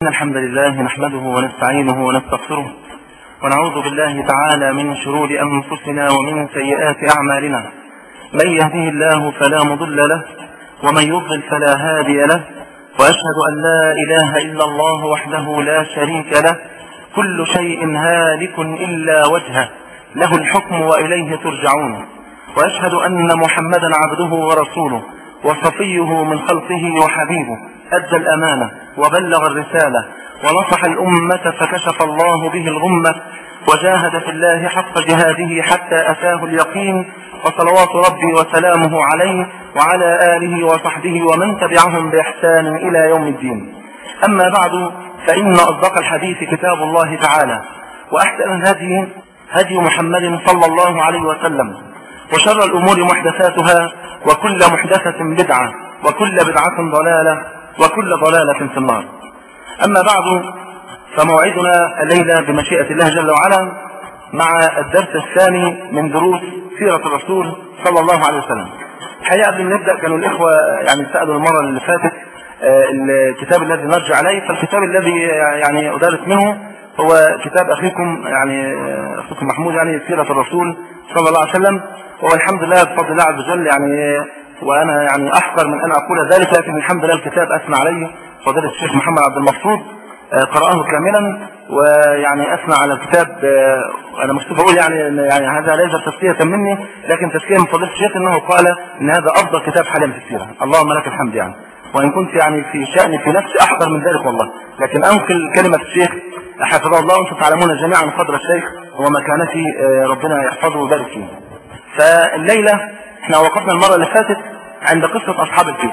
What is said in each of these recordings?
إن الحمد لله نحمده ونستعينه ونستغفره ونعوذ بالله تعالى من شرور أنفسنا ومن سيئات أعمالنا من يهده الله فلا مضل له ومن يضلل فلا هادي له وأشهد أن لا إله إلا الله وحده لا شريك له كل شيء هالك إلا وجهه له الحكم وإليه ترجعون وأشهد أن محمدا عبده ورسوله وصفيه من خلقه وحبيبه أدى الأمانة وبلغ الرسالة ونصح الأمة فكشف الله به الغمة وجاهد في الله حق جهاده حتى أتاه اليقين وصلوات ربي وسلامه عليه وعلى آله وصحبه ومن تبعهم بإحسان إلى يوم الدين أما بعد فإن أصدق الحديث كتاب الله تعالى وأحسن الهدي هدي محمد صلى الله عليه وسلم وشر الأمور محدثاتها وكل محدثة بدعة وكل بدعة ضلالة وكل ضلالة في النار أما بعد فموعدنا الليلة بمشيئة الله جل وعلا مع الدرس الثاني من دروس سيرة الرسول صلى الله عليه وسلم الحقيقة قبل ما نبدأ كانوا الإخوة يعني سألوا المرة اللي فاتت الكتاب الذي نرجع عليه فالكتاب الذي يعني أدرس منه هو كتاب أخيكم يعني أخيكم محمود يعني سيرة الرسول صلى الله عليه وسلم وهو الحمد لله بفضل الله عز وجل يعني وأنا يعني أحقر من أن أقول ذلك لكن الحمد لله الكتاب أثنى عليه فضيلة الشيخ محمد عبد المقصود قرأه كاملا ويعني أثنى على الكتاب أنا مكتوب أقول يعني يعني هذا ليس تزكية مني لكن تزكية من فضيلة الشيخ أنه قال أن هذا أفضل كتاب حاليا في السيرة اللهم لك الحمد يعني وإن كنت يعني في شأني في نفسي أحقر من ذلك والله لكن أنقل كلمة الشيخ حفظه الله وأنتم تعلمون جميعا قدر الشيخ ومكانته ربنا يحفظه ويبارك فيه فالليلة احنا وقفنا المرة اللي فاتت عند قصة أصحاب الفيل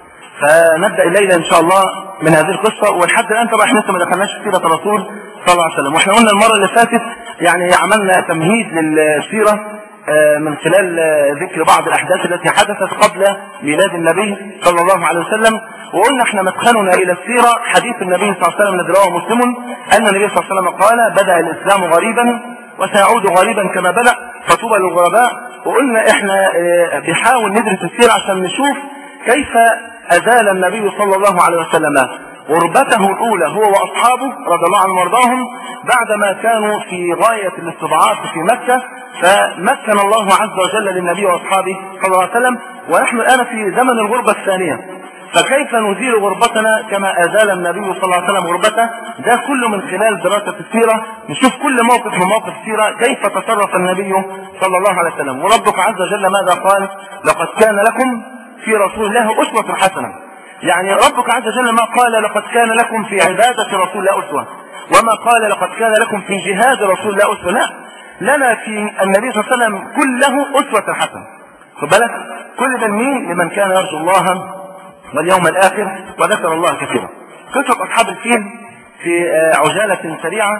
فنبدأ الليلة إن شاء الله من هذه القصة ولحد الآن طبعا احنا لسه ما دخلناش في سيرة الرسول صلى الله عليه وسلم واحنا قلنا المرة اللي فاتت يعني عملنا تمهيد للسيرة من خلال ذكر بعض الأحداث التي حدثت قبل ميلاد النبي صلى الله عليه وسلم وقلنا احنا مدخلنا إلى السيرة حديث النبي صلى الله عليه وسلم الذي رواه مسلم أن النبي صلى الله عليه وسلم قال بدأ الإسلام غريبا وسيعود غريبا كما بدأ فطوبى للغرباء وقلنا احنا بنحاول ندرس السيرة عشان نشوف كيف أزال النبي صلى الله عليه وسلم غربته الأولى هو وأصحابه رضي الله عنهم وارضاهم بعدما كانوا في غاية الاستضعاف في مكة فمكن الله عز وجل للنبي وأصحابه صلى الله عليه وسلم ونحن الآن في زمن الغربة الثانية فكيف نزيل غربتنا كما أزال النبي صلى الله عليه وسلم غربته ده كله من خلال دراسة السيرة نشوف كل موقف من مواقف السيرة كيف تصرف النبي صلى الله عليه وسلم وربك عز وجل ماذا قال لقد كان لكم في رسول الله أسوة حسنة يعني ربك عز وجل ما قال لقد كان لكم في عبادة رسول الله أسوة وما قال لقد كان لكم في جهاد رسول الله أسوة لا لنا في النبي صلى الله عليه وسلم كله أسوة حسنة خد بالك كل ده لمين لمن كان يرجو الله واليوم الآخر وذكر الله كثيرا قصة أصحاب الفيل في عجالة سريعة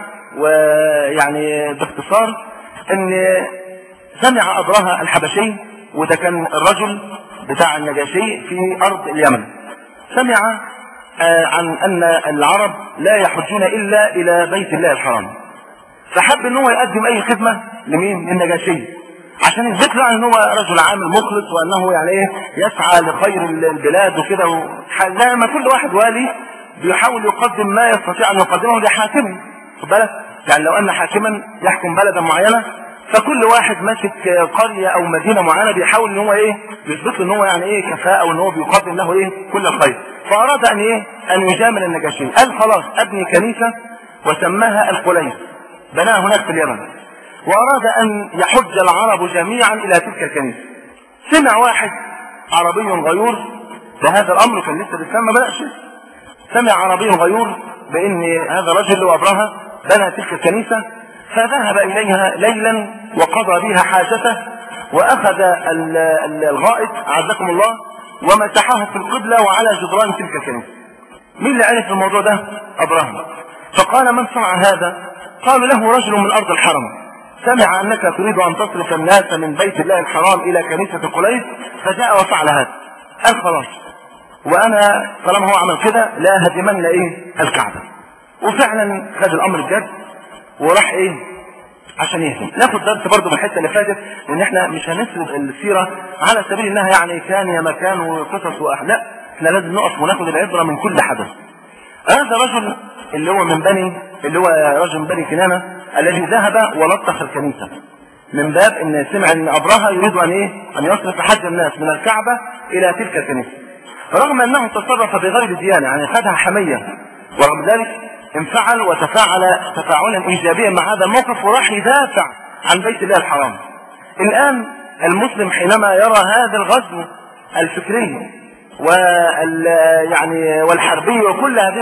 ويعني باختصار ان سمع أبرهة الحبشي وده كان الرجل بتاع النجاشي في أرض اليمن سمع عن أن العرب لا يحجون إلا إلى بيت الله الحرام فحب ان هو يقدم أي خدمة لمين للنجاشي عشان يثبت له ان هو رجل عامل مخلص وانه يعني ايه يسعى لخير البلاد وكده لما كل واحد والي بيحاول يقدم ما يستطيع ان يقدمه لحاكمه خد بالك يعني لو ان حاكما يحكم بلدا معينه فكل واحد ماسك قريه او مدينه معينه بيحاول ان هو ايه يثبت له ان هو يعني ايه كفاءه وان هو بيقدم له ايه كل الخير فاراد ان ايه ان يجامل النجاشي قال خلاص ابني كنيسه وسماها القليس بناها هناك في اليمن وأراد أن يحج العرب جميعا إلى تلك الكنيسة سمع واحد عربي غيور بهذا الأمر كان لسه الإسلام ما بدأش سمع عربي غيور بأن هذا الرجل وأبرهة بنى تلك الكنيسة فذهب إليها ليلا وقضى بها حاجته وأخذ الغائط أعزكم الله ومسحه في القبلة وعلى جدران تلك الكنيسة مين اللي عرف الموضوع ده؟ أبرهة فقال من صنع هذا؟ قالوا له رجل من أرض الحرم سمع أنك تريد أن تصرف الناس من بيت الله الحرام إلى كنيسة قليس فجاء وفعل هذا قال خلاص وأنا طالما هو عمل كده لا هدمن إيه الكعبة وفعلا خد الأمر بجد وراح إيه عشان يهدم ناخد درس برضه من الحته اللي فاتت لان احنا مش هنسرد السيره على سبيل انها يعني كان يا مكان وقصص واحداث احنا لازم نقف وناخد العبره من كل حدث هذا رجل اللي هو من بني اللي هو رجل من بني كنانة الذي ذهب ولطخ الكنيسة من باب ان سمع ان ابرهة يريد ان ايه ان يصرف حج الناس من الكعبة الى تلك الكنيسة رغم انه تصرف بغير ديانة يعني خدها حمية ورغم ذلك انفعل وتفاعل تفاعلا ايجابيا مع هذا الموقف وراح يدافع عن بيت الله الحرام الان المسلم حينما يرى هذا الغزو الفكري وال يعني والحربي وكل هذه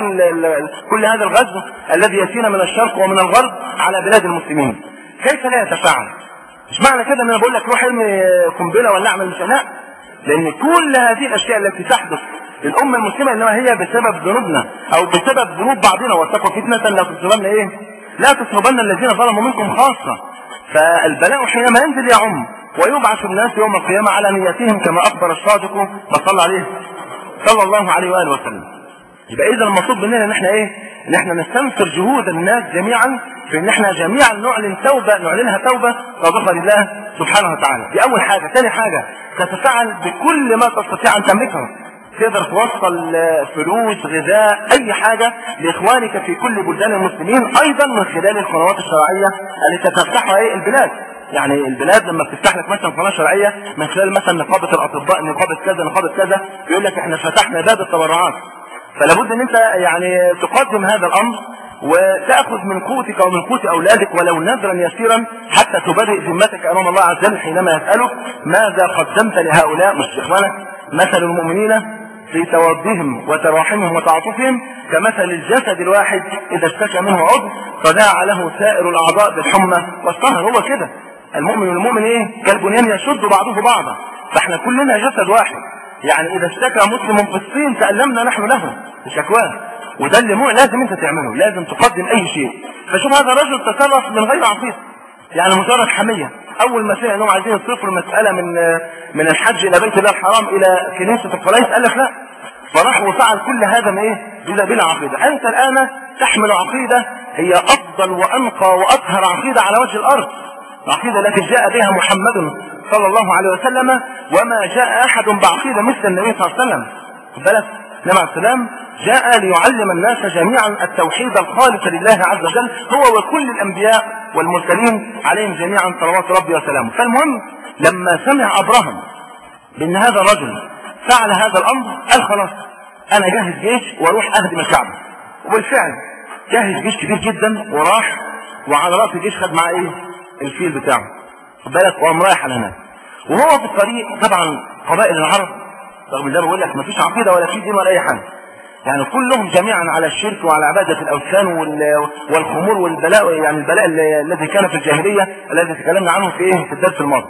كل هذا الغزو الذي ياتينا من الشرق ومن الغرب على بلاد المسلمين كيف لا يتفاعل مش معنى كده ان انا بقول لك روح ارمي قنبله ولا اعمل مش لا لان كل هذه الاشياء التي تحدث للامه المسلمه انما هي بسبب ذنوبنا او بسبب ذنوب بعضنا واتقوا فتنه لا تصيبن ايه لا تصيبن الذين ظلموا منكم خاصه فالبلاء حينما ينزل يعم ويبعث الناس يوم القيامه على نيتهم كما اخبر الصادق ما صلى عليه صلى الله عليه واله وسلم يبقى اذا المطلوب مننا ان احنا ايه ان احنا نستنفر جهود الناس جميعا في ان احنا جميعا نعلن توبه نعلنها توبه وظفر الله سبحانه وتعالى دي اول حاجه ثاني حاجه تتفاعل بكل ما تستطيع ان تملكه تقدر توصل فلوس غذاء اي حاجه لاخوانك في كل بلدان المسلمين ايضا من خلال القنوات الشرعيه التي تفتحها ايه البلاد يعني البلاد لما بتفتح لك مثلا قناه شرعيه من خلال مثلا نقابه الاطباء نقابه كذا نقابه كذا يقول لك احنا فتحنا باب التبرعات فلا بد ان انت يعني تقدم هذا الامر وتاخذ من قوتك ومن قوت اولادك ولو نذرا يسيرا حتى تبرئ ذمتك امام الله عز وجل حينما يسالك ماذا قدمت لهؤلاء مش اخوانك مثل المؤمنين في تودهم وتراحمهم وتعاطفهم كمثل الجسد الواحد اذا اشتكى منه عضو فداعى له سائر الاعضاء بالحمى والسهر هو كده المؤمن والمؤمن ايه كالبنيان يشد بعضه بعضا فاحنا كلنا جسد واحد يعني اذا اشتكى مسلم في الصين تألمنا نحن له بشكواه وده اللي مو لازم انت تعمله لازم تقدم اي شيء فشوف هذا الرجل تصرف من غير عقيده يعني مجرد حميه اول ما سمع انهم عايزين يصرفوا المساله من من الحج الى بيت الله الحرام الى كنيسه القلايس قال لك لا فراح وفعل كل هذا من ايه بلا بلا عقيده انت الان تحمل عقيده هي افضل وانقى واطهر عقيده على وجه الارض العقيده التي جاء بها محمد صلى الله عليه وسلم وما جاء احد بعقيده مثل النبي صلى الله عليه وسلم بالك النبي عليه السلام جاء ليعلم الناس جميعا التوحيد الخالص لله عز وجل هو وكل الانبياء والمرسلين عليهم جميعا صلوات ربي وسلامه فالمهم لما سمع ابراهيم بان هذا الرجل فعل هذا الامر قال خلاص انا جاهز جيش واروح اهدم الكعبه وبالفعل جهز جيش كبير جدا وراح وعلى راس الجيش خد معاه ايه الفيل بتاعه خد بالك وقام رايح على هناك وهو في الطريق طبعا قبائل العرب رغم ده بقول لك مفيش عقيده ولا في دين ولا اي حاجه يعني كلهم جميعا على الشرك وعلى عبادة الأوثان والخمور والبلاء يعني البلاء الذي كان في الجاهلية الذي تكلمنا عنه في إيه في الدرس الماضي.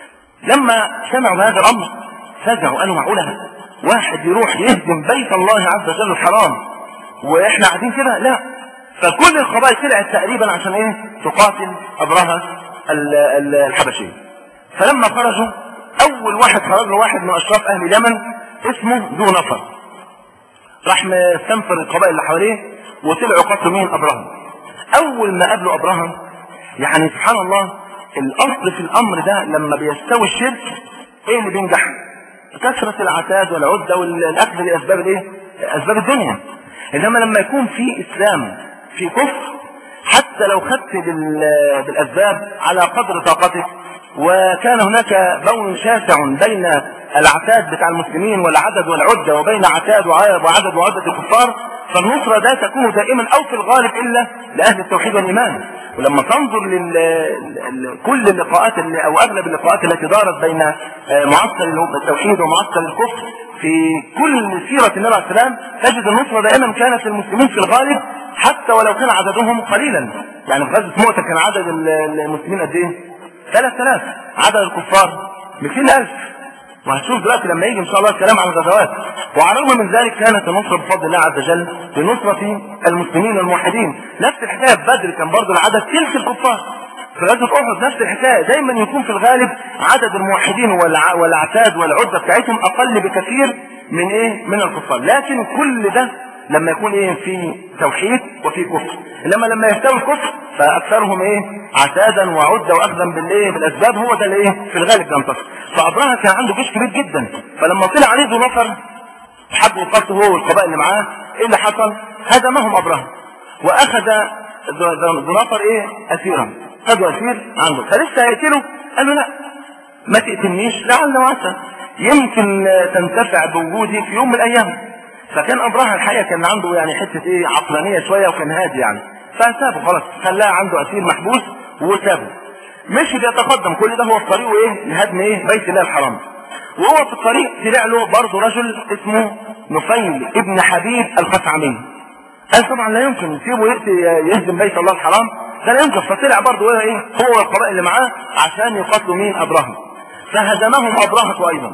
لما سمعوا بهذا الأمر فزعوا قالوا معقولة واحد يروح يهدم بيت الله عز وجل الحرام وإحنا قاعدين كده لا فكل القبائل طلعت تقريبا عشان إيه تقاتل أبرهة الحبشية فلما خرجوا أول واحد خرج له واحد من أشراف أهل اليمن اسمه ذو نفر راح مستنفر القبائل اللي حواليه وطلعوا قتلوا مين ابراهيم اول ما قابلوا ابراهيم يعني سبحان الله الاصل في الامر ده لما بيستوي الشرك ايه اللي بينجح كثرة العتاد والعدة والاخذ لاسباب الايه اسباب الدنيا انما لما يكون في اسلام في كفر حتى لو خدت بالاسباب على قدر طاقتك وكان هناك بون شاسع بين العتاد بتاع المسلمين والعدد والعدة وبين عتاد وعدد وعدة الكفار فالنصرة ده تكون دائما او في الغالب الا لاهل التوحيد والايمان ولما تنظر لكل اللقاءات اللي او اغلب اللقاءات التي دارت بين معسكر التوحيد ومعسكر الكفر في كل سيرة النبي عليه السلام تجد النصرة دائما كانت للمسلمين في الغالب حتى ولو كان عددهم قليلا يعني في غزوة مؤتة كان عدد المسلمين قد ايه؟ 3000 عدد الكفار 200000 وهتشوف دلوقتي لما يجي ان شاء الله الكلام عن الغزوات وعلى الرغم من ذلك كانت النصره بفضل الله عز وجل لنصره المسلمين والموحدين نفس الحكايه في بدر كان برضه العدد تلك الكفار في غزوه احد نفس الحكايه دايما يكون في الغالب عدد الموحدين والع... والعتاد والعده بتاعتهم اقل بكثير من ايه من الكفار لكن كل ده لما يكون ايه في توحيد وفي كفر انما لما يستوي الكفر فاكثرهم ايه عتادا وعده واخذا بالايه بالاسباب هو ده الايه في الغالب ينتصر فابراهيم كان عنده جيش كبير جدا فلما طلع عليه ذو نفر حب يقاتل هو والقبائل اللي معاه ايه اللي حصل هزمهم ابرهة واخذ ذو نفر ايه اسيرا خدوا اسير عنده فلسه هيقتله قال له لا ما تقتلنيش لعل وعسى يمكن تنتفع بوجودي في يوم من الايام فكان ابرهة الحقيقه كان عنده يعني حته ايه عقلانيه شويه وكان هادي يعني فسابه خلاص خلاه عنده اسير محبوس وسابه مشي بيتقدم كل ده هو في طريقه ايه لهدم ايه بيت الله الحرام وهو في الطريق طلع له برضه رجل اسمه نفيل ابن حبيب الخثعمي قال طبعا لا يمكن يسيبه يأتي يهدم بيت الله الحرام ده لا يمكن فطلع برضه ايه هو والقبائل اللي معاه عشان يقاتلوا مين ابرهه فهزمهم ابرهه ايضا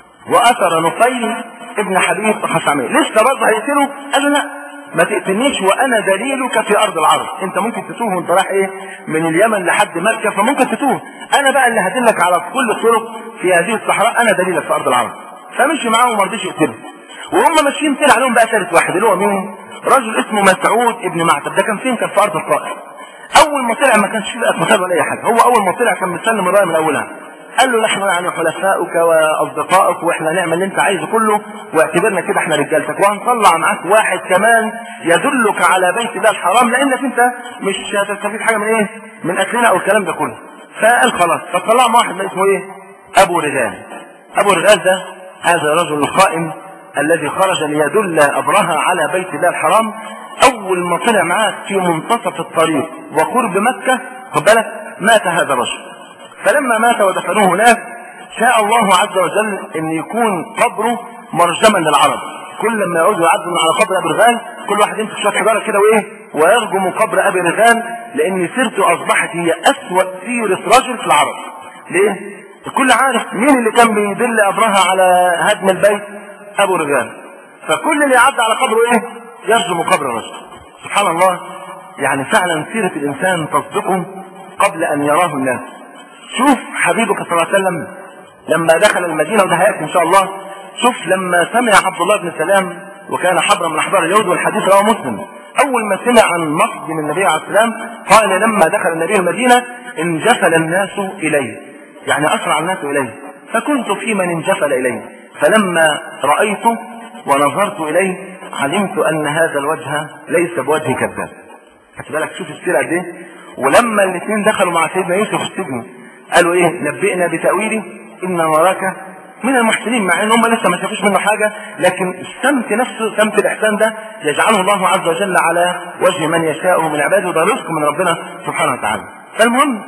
واثر نفيل ابن حبيب الخثعمي لسه برضه هيقتله قال له لا ما تقتلنيش وانا دليلك في ارض العرب انت ممكن تتوه وانت رايح ايه من اليمن لحد مكه فممكن تتوه انا بقى اللي هدلك على كل الطرق في هذه الصحراء انا دليلك في ارض العرب فمشي معاهم وما رضيش يقتله وهم ماشيين طلع عليهم بقى ثالث واحد اللي هو مين رجل اسمه مسعود ابن معتب ده كان فين كان في ارض الطائف اول ما طلع ما كانش فيه قتال ولا اي حاجه هو اول ما طلع كان مسلم الرايه من اولها قال له نحن يعني حلفائك واصدقائك واحنا نعمل اللي انت عايزه كله واعتبرنا كده احنا رجالتك وهنطلع معاك واحد كمان يدلك على بيت الله الحرام لانك انت مش هتستفيد حاجه من ايه؟ من قتلنا او الكلام ده كله. فقال خلاص فطلع مع واحد اسمه ايه؟ ابو رجال. ابو رجال ده هذا الرجل القائم الذي خرج ليدل ابرهه على بيت الله الحرام اول ما طلع معاه في منتصف الطريق وقرب مكه خد بالك مات هذا الرجل. فلما مات ودفنوه هناك شاء الله عز وجل ان يكون قبره مرجما للعرب كل لما يعودوا يعدوا على قبر ابي رغال كل واحد يمسك شويه حجاره كده وايه ويرجم قبر ابي رغال لان سيرته اصبحت هي اسوا سيره رجل في العرب ليه الكل عارف مين اللي كان بيدل ابرهه على هدم البيت ابو رغال فكل اللي يعدي على قبره ايه يرجم قبر الرجل سبحان الله يعني فعلا سيره الانسان تصدقه قبل ان يراه الناس شوف حبيبك صلى الله عليه وسلم لما دخل المدينه وده هياتي ان شاء الله شوف لما سمع عبد الله بن سلام وكان حبرا من احبار اليهود والحديث رواه مسلم اول ما سمع عن مقدم النبي عليه السلام قال لما دخل النبي المدينه انجفل الناس اليه يعني اسرع الناس اليه فكنت في من انجفل اليه فلما رايته ونظرت اليه علمت ان هذا الوجه ليس بوجه كذاب خد بالك شوف السيره قد ايه ولما الاثنين دخلوا مع سيدنا يوسف السجن قالوا ايه نبئنا بتأويله إن نراك من المحسنين مع ان هم لسه ما شافوش منه حاجه لكن السمت نفسه سمت الاحسان ده يجعله الله عز وجل على وجه من يشاء من عباده وده رزق من ربنا سبحانه وتعالى. فالمهم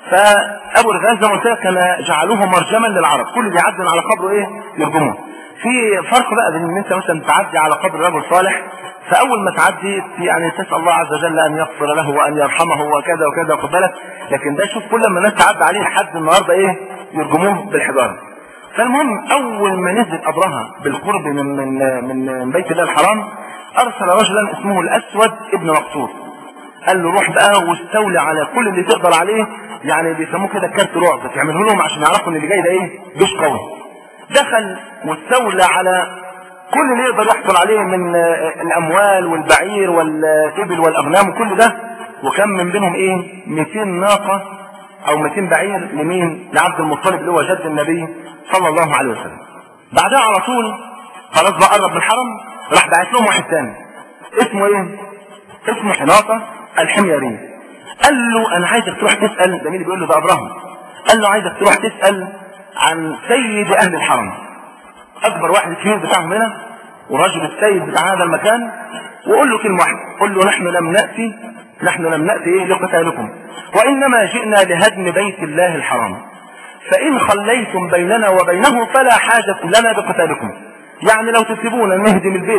فابو الغاز زي ما قلت لك كان جعلوه مرجما للعرب كل اللي يعدي على قبره ايه يرجموه. في فرق بقى بين ان انت مثلا تعدي على قبر رجل صالح فاول ما تعدي يعني تسال الله عز وجل ان يغفر له وان يرحمه وكذا وكذا خد بالك لكن ده شوف كل ما الناس تعدي عليه لحد النهارده ايه يرجموه بالحجاره فالمهم اول ما نزل ابرهه بالقرب من من من بيت الله الحرام ارسل رجلا اسمه الاسود ابن مقصود قال له روح بقى واستولي على كل اللي تقدر عليه يعني بيسموه كده كارت رعب تعمله لهم عشان يعرفوا ان اللي جاي ده ايه جيش قوي دخل واستولى على كل اللي يقدر يحصل عليه من الاموال والبعير والابل والاغنام وكل ده وكان من بينهم ايه 200 ناقه او 200 بعير لمين لعبد المطلب اللي هو جد النبي صلى الله عليه وسلم بعدها على طول خلاص بقى قرب من الحرم راح بعت لهم واحد تاني اسمه ايه اسمه حناطه الحميري قال له انا عايزك تروح تسال ده مين اللي بيقول له ده ابراهيم قال له عايزك تروح تسال عن سيد اهل الحرم اكبر واحد الكبير بتاعهم هنا ورجل السيد بتاع هذا المكان وقول له كلمه واحده قول له نحن لم ناتي نحن لم ناتي ايه لقتالكم وانما جئنا لهدم بيت الله الحرام فان خليتم بيننا وبينه فلا حاجه لنا بقتالكم يعني لو تسيبونا نهدم البيت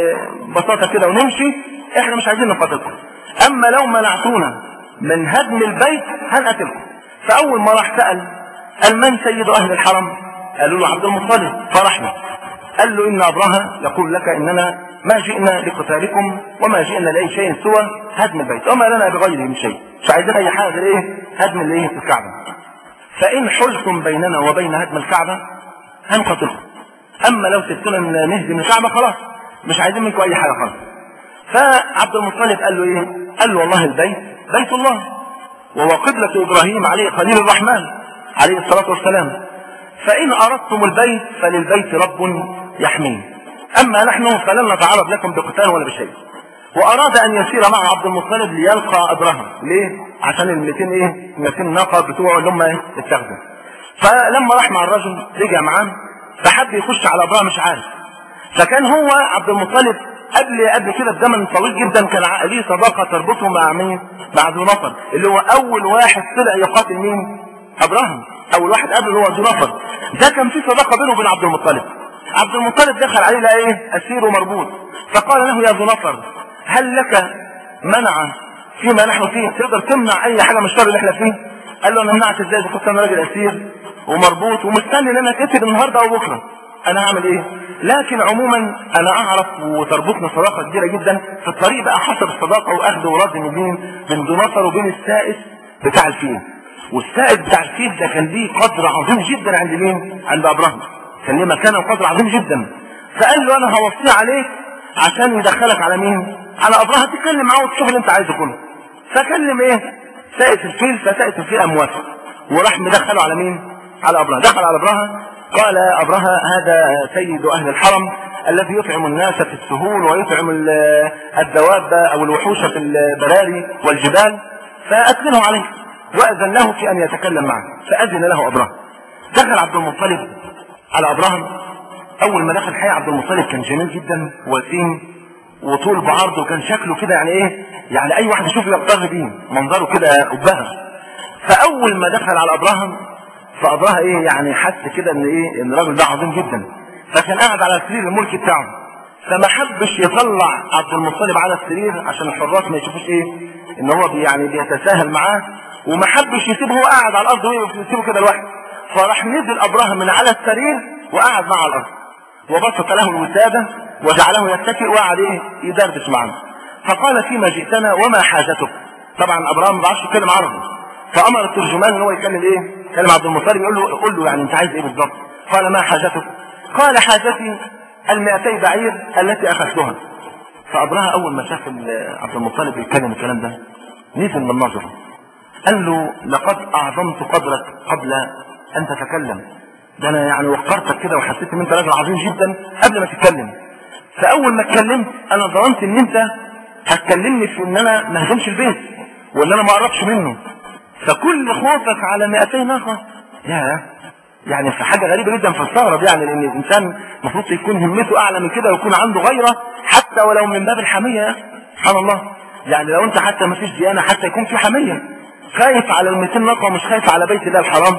ببساطه كده ونمشي احنا مش عايزين نقاتلكم اما لو منعتونا من هدم البيت هنقتلكم فاول ما راح سال قال من سيد اهل الحرم قالوا له عبد المطلب فرحنا قال له ان ابرهه يقول لك اننا ما جئنا لقتالكم وما جئنا لاي شيء سوى هدم البيت وما لنا بغيره من شيء مش عايزين اي حاجه غير ايه هدم الايه الكعبه فان حلتم بيننا وبين هدم الكعبه هنقتلكم اما لو سبتنا نهدم الكعبه خلاص مش عايزين منكم اي حاجه خالص فعبد المطلب قال له ايه قال له والله البيت بيت الله وهو قبلة إبراهيم عليه خليل الرحمن عليه الصلاة والسلام فإن أردتم البيت فللبيت رب يحميه اما نحن فلن نتعرض لكم بقتال ولا بشيء واراد ان يسير مع عبد المطلب ليلقى ابرهه ليه عشان ال 200 ايه 200 ناقه بتوعه اللي هم ايه اتخذوا فلما راح مع الرجل رجع معاه فحب يخش على ابرهه مش عارف فكان هو عبد المطلب قبل قبل كده بزمن طويل جدا كان ليه صداقه تربطه مع مين؟ مع ذو نفر اللي هو اول واحد طلع يقاتل مين؟ ابراهيم اول واحد قبله اللي هو ذو نفر ده كان في صداقه بينه وبين عبد المطلب عبد المطلب دخل عليه لقى ايه؟ اسير ومربوط فقال له يا ذو نفر هل لك منع فيما نحن فيه تقدر تمنع اي حاجه من الشر اللي احنا فيه؟ قال له انا منعت ازاي اذا كنت انا راجل اسير ومربوط ومستني ان انا اتقتل النهارده او بكره انا هعمل ايه لكن عموما انا اعرف وتربطنا صداقه كبيره جدا في الطريق بقى حسب الصداقه واخذ ورد من مين من ذو نصر وبين السائس بتاع الفيل والسائس بتاع الفيل ده كان ليه قدر عظيم جدا عند مين عند ابراهيم كان ليه مكانه وقدر عظيم جدا فقال له انا هوصيه عليك عشان يدخلك على مين على ابراهيم تتكلم معاه وتشوف اللي انت عايزه كله فكلم ايه سائس الفيل فسائس الفيل قام موافق وراح مدخله على مين على ابراهيم دخل على ابراهيم قال أبرهة هذا سيد أهل الحرم الذي يطعم الناس في السهول ويطعم الدواب أو الوحوش في البراري والجبال فأكله عليه وأذن له في أن يتكلم معه فأذن له أبرهة دخل عبد المطلب على أبرهة أول ما دخل حي عبد المطلب كان جميل جدا وسيم وطول بعرضه وكان شكله كده يعني ايه يعني اي واحد يشوفه يقتر بيه منظره كده ابهر فاول ما دخل على ابراهيم فقضاها ايه يعني حس كده ان ايه ان الراجل ده عظيم جدا فكان قاعد على سرير الملك بتاعه فما حبش يطلع عبد المطلب على السرير عشان الحراس ما يشوفوش ايه ان هو بي يعني بيتساهل معاه وما حبش يسيبه هو قاعد على الارض ويسيبه كده لوحده فراح نزل ابراهيم من على السرير وقعد معه على الارض وبسط له الوساده وجعله يتكئ وقعد ايه يدردش معنا فقال فيما جئتنا وما حاجتك طبعا ابراهيم ما بيعرفش يتكلم عربي فامر الترجمان ان هو يتكلم ايه كلم عبد المطلب يقول له قول له يعني انت عايز ايه بالظبط قال ما حاجتك قال حاجتي المئتي بعير التي اخذتها فابراهيم اول ما شاف عبد المطلب يتكلم الكلام ده نزل من نظره قال له لقد اعظمت قدرك قبل ان تتكلم ده انا يعني وقرتك كده وحسيت ان انت راجل عظيم جدا قبل ما تتكلم فاول ما اتكلمت انا ظننت ان انت هتكلمني في ان انا ما هجمش البيت وان انا ما اقربش منه فكل خوفك على 200 ناقه يا يعني في حاجه غريبه جدا فاستغرب يعني لان الانسان المفروض يكون همته اعلى من كده ويكون عنده غيره حتى ولو من باب الحميه سبحان الله يعني لو انت حتى ما فيش ديانه حتى يكون في حميه خايف على ال 200 ناقه ومش خايف على بيت الله الحرام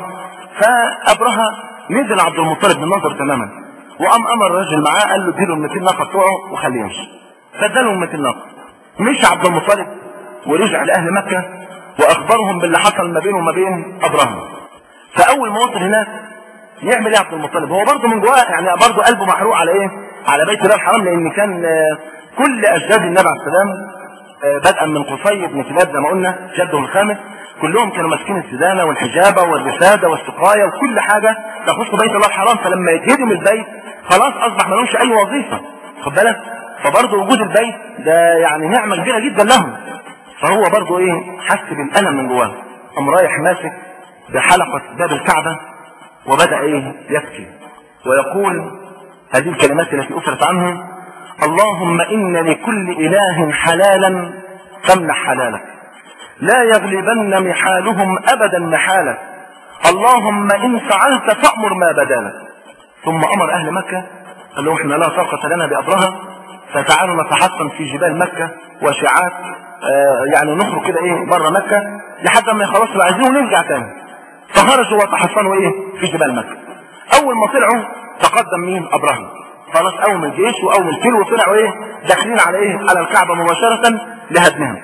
فابرهه نزل عبد المطلب بالنظر تماما وقام امر الراجل معاه قال له اديله ال 200 ناقه بتوعه وخليه يمشي فاداله ال 200 ناقه مشي عبد المطلب ورجع لاهل مكه واخبرهم باللي حصل ما بينه وما بين ابراهيم فاول ما وصل هناك يعمل ايه عبد المطلب هو برضه من جواه يعني برضه قلبه محروق على ايه على بيت الله الحرام لان كان كل اجداد النبي عليه السلام بدءا من قصي بن كلاب زي ما قلنا جده الخامس كلهم كانوا ماسكين السدانه والحجابه والرساده والسقايه وكل حاجه تخص بيت الله الحرام فلما يتهدم البيت خلاص اصبح ما لهمش اي وظيفه خد بالك فبرضه وجود البيت ده يعني نعمه كبيره جدا لهم فهو برضه ايه حس بالالم من جواه قام رايح ماسك بحلقه باب الكعبه وبدا ايه يبكي ويقول هذه الكلمات التي اثرت عنه اللهم ان لكل اله حلالا فامنح حلالك لا يغلبن محالهم ابدا محالك اللهم ان فعلت فامر ما بدالك ثم امر اهل مكه قال لهم احنا لا طاقه لنا بابرهه فتعالوا نتحصن في جبال مكه وشعات آه يعني نخرج كده ايه بره مكه لحد ما يخلصوا اللي عايزينه ونرجع تاني فخرجوا وتحصنوا ايه في جبال مكه اول ما طلعوا تقدم مين ابراهيم خلاص قوم الجيش وقوم الفيل وطلعوا ايه داخلين على ايه على الكعبه مباشره لهدمها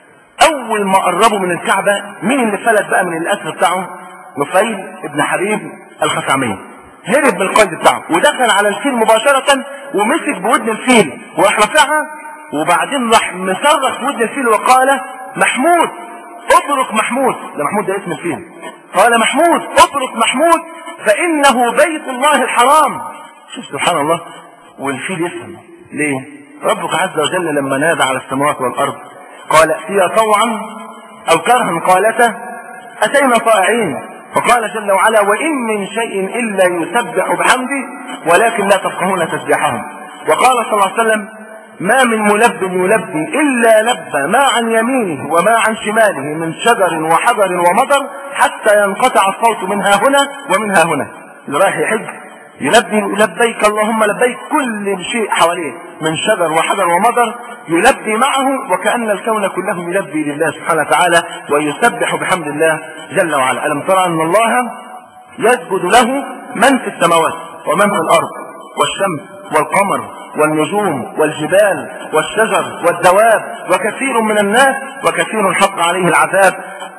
اول ما قربوا من الكعبه مين اللي فلت بقى من الاسر بتاعه نفيل ابن حبيب الخثعمي هرب من القيد بتاعه ودخل على الفيل مباشره ومسك بودن الفيل وراح رافعها وبعدين راح مصرخ في ودن الفيل وقال محمود ابرك محمود ده محمود ده اسم الفيل قال محمود ابرك محمود فانه بيت الله الحرام شوف سبحان الله والفيل يفهم ليه ربك عز وجل لما نادى على السماوات والارض قال ائتيا طوعا او كرها قالتا اتينا طائعين فقال جل وعلا وان من شيء الا يسبح بحمده ولكن لا تفقهون تسبيحهم وقال صلى الله عليه وسلم ما من ملب يلبي إلا لبى ما عن يمينه وما عن شماله من شجر وحجر ومطر حتى ينقطع الصوت منها هنا ومنها هنا اللي رايح يحج يلبي لبيك اللهم لبيك كل شيء حواليه من شجر وحجر ومطر يلبي معه وكأن الكون كله يلبي لله سبحانه وتعالى ويسبح بحمد الله جل وعلا ألم ترى أن الله يسجد له من في السماوات ومن في الأرض والشمس والقمر والنجوم والجبال والشجر والدواب وكثير من الناس وكثير حق عليه العذاب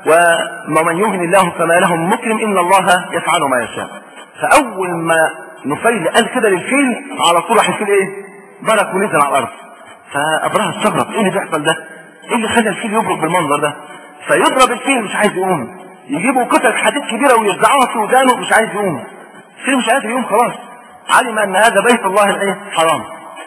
ومن يهن الله فما له مكرم إن الله يفعل ما يشاء فأول ما نفيل قال كده للفيل على طول راح الفيل ايه برك ونزل على الأرض فأبرهة استغرب ايه اللي بيحصل ده ايه اللي خلى الفيل يبرك بالمنظر ده فيضرب الفيل مش عايز يقوم يجيبوا قطعة حديد كبيرة ويرجعوها في ودانه مش عايز يقوم الفيل مش قادر يقوم خلاص علم ان هذا بيت الله الايه حرام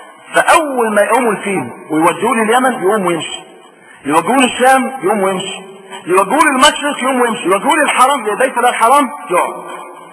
فاول ما يقوموا الفيل ويوجهوه لليمن يقوم ويمشي يوجهوه للشام يقوم ويمشي يوجهوه للمشرق يقوم ويمشي يوجهوه للحرام لبيت الله الحرام يقعد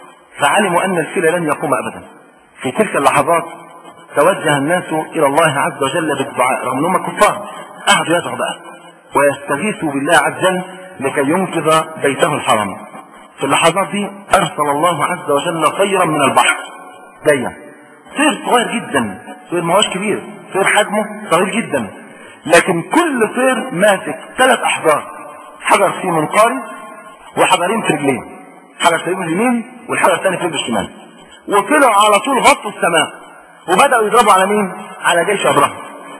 فعلموا ان الفيل لن يقوم ابدا في تلك اللحظات توجه الناس الى الله عز وجل بالدعاء رغم انهم كفار قعدوا يدعوا بقى ويستغيثوا بالله عز وجل لكي ينقذ بيته الحرام في اللحظات دي ارسل الله عز وجل طيرا من البحر جايه طير صغير جدا طير ما هوش كبير طير حجمه صغير جدا لكن كل طير ماسك ثلاث احجار حجر فيه منقاري وحجرين في رجلين حجر في رجل اليمين والحجر الثاني في رجل الشمال وطلعوا على طول غطوا السماء وبداوا يضربوا على مين على جيش ابراهيم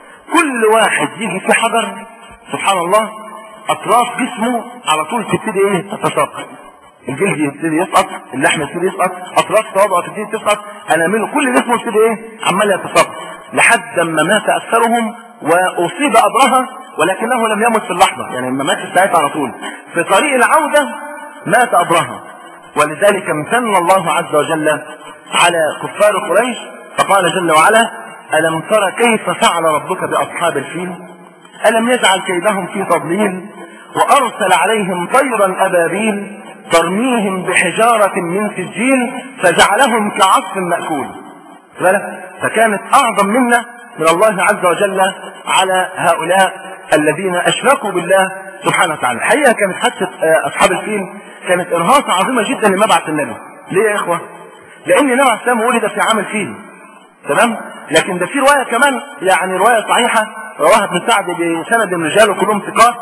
كل واحد يجي في حجر سبحان الله اطراف جسمه على طول تبتدي ايه تتساقط الجلد يبتدي يسقط اللحم يبتدي يسقط اطراف صوابعه تبتدي تسقط انامله كل جسمه يبتدي ايه عمال يتساقط لحد ما مات اكثرهم واصيب ابرهه ولكنه لم يمت في اللحظه يعني ما ماتش ساعتها على طول في طريق العوده مات ابرهه ولذلك امتن الله عز وجل على كفار قريش فقال جل وعلا الم تر كيف فعل ربك باصحاب الفيل الم يجعل كيدهم في تضليل وارسل عليهم طيرا ابابيل ترميهم بحجارة من سجيل فجعلهم كعصف مأكول بالك فكانت أعظم منة من الله عز وجل على هؤلاء الذين أشركوا بالله سبحانه وتعالى الحقيقة كانت حادثة أصحاب الفيل كانت إرهاصة عظيمة جدا لمبعث النبي ليه يا إخوة؟ لأن النبي عليه السلام ولد في عام الفيل تمام؟ لكن ده في رواية كمان يعني رواية صحيحة رواها ابن سعد بسند رجاله كلهم ثقات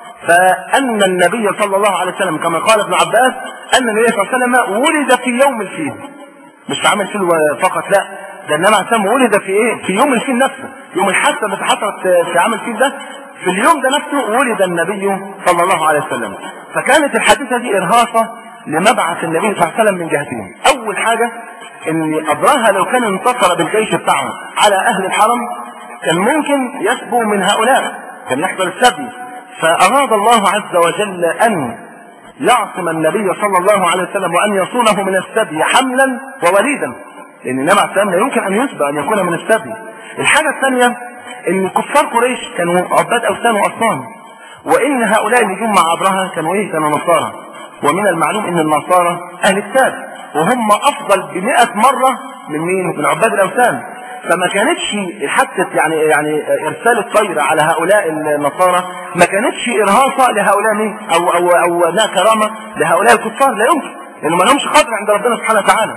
فأن النبي صلى الله عليه وسلم كما قال ابن عباس أن النبي صلى الله عليه وسلم ولد في يوم الفيل مش في عام الفيل فقط لا ده النبي عليه السلام ولد في ايه؟ في يوم الفيل نفسه يوم الحادثة التي حصلت في عام الفيل ده في اليوم ده نفسه ولد النبي صلى الله عليه وسلم فكانت الحادثة دي إرهاصة لمبعث النبي صلى الله عليه وسلم من جهتين أول حاجة ان أبراهة لو كان انتصر بالجيش بتاعه على أهل الحرم كان ممكن يسبو من هؤلاء كان يحصل السبي فأراد الله عز وجل أن يعصم النبي صلى الله عليه وسلم وأن يصونه من السبي حملا ووليدا لأن النبي عليه السلام لا يمكن أن يسبى أن يكون من السبي الحاجة الثانية أن كفار قريش كانوا عباد أوثان وأصنام وإن هؤلاء اللي جم مع أبرهة كانوا إيه كانوا نصارى ومن المعلوم أن النصارى أهل الكتاب وهم أفضل بمئة مرة من مين؟ من عباد الأوثان فما كانتش حتى يعني يعني ارسال الطير على هؤلاء النصارى ما كانتش ارهاصه لهؤلاء مين او او او لا كرامه لهؤلاء الكفار لا يمكن لانه ما لهمش قدر عند ربنا سبحانه وتعالى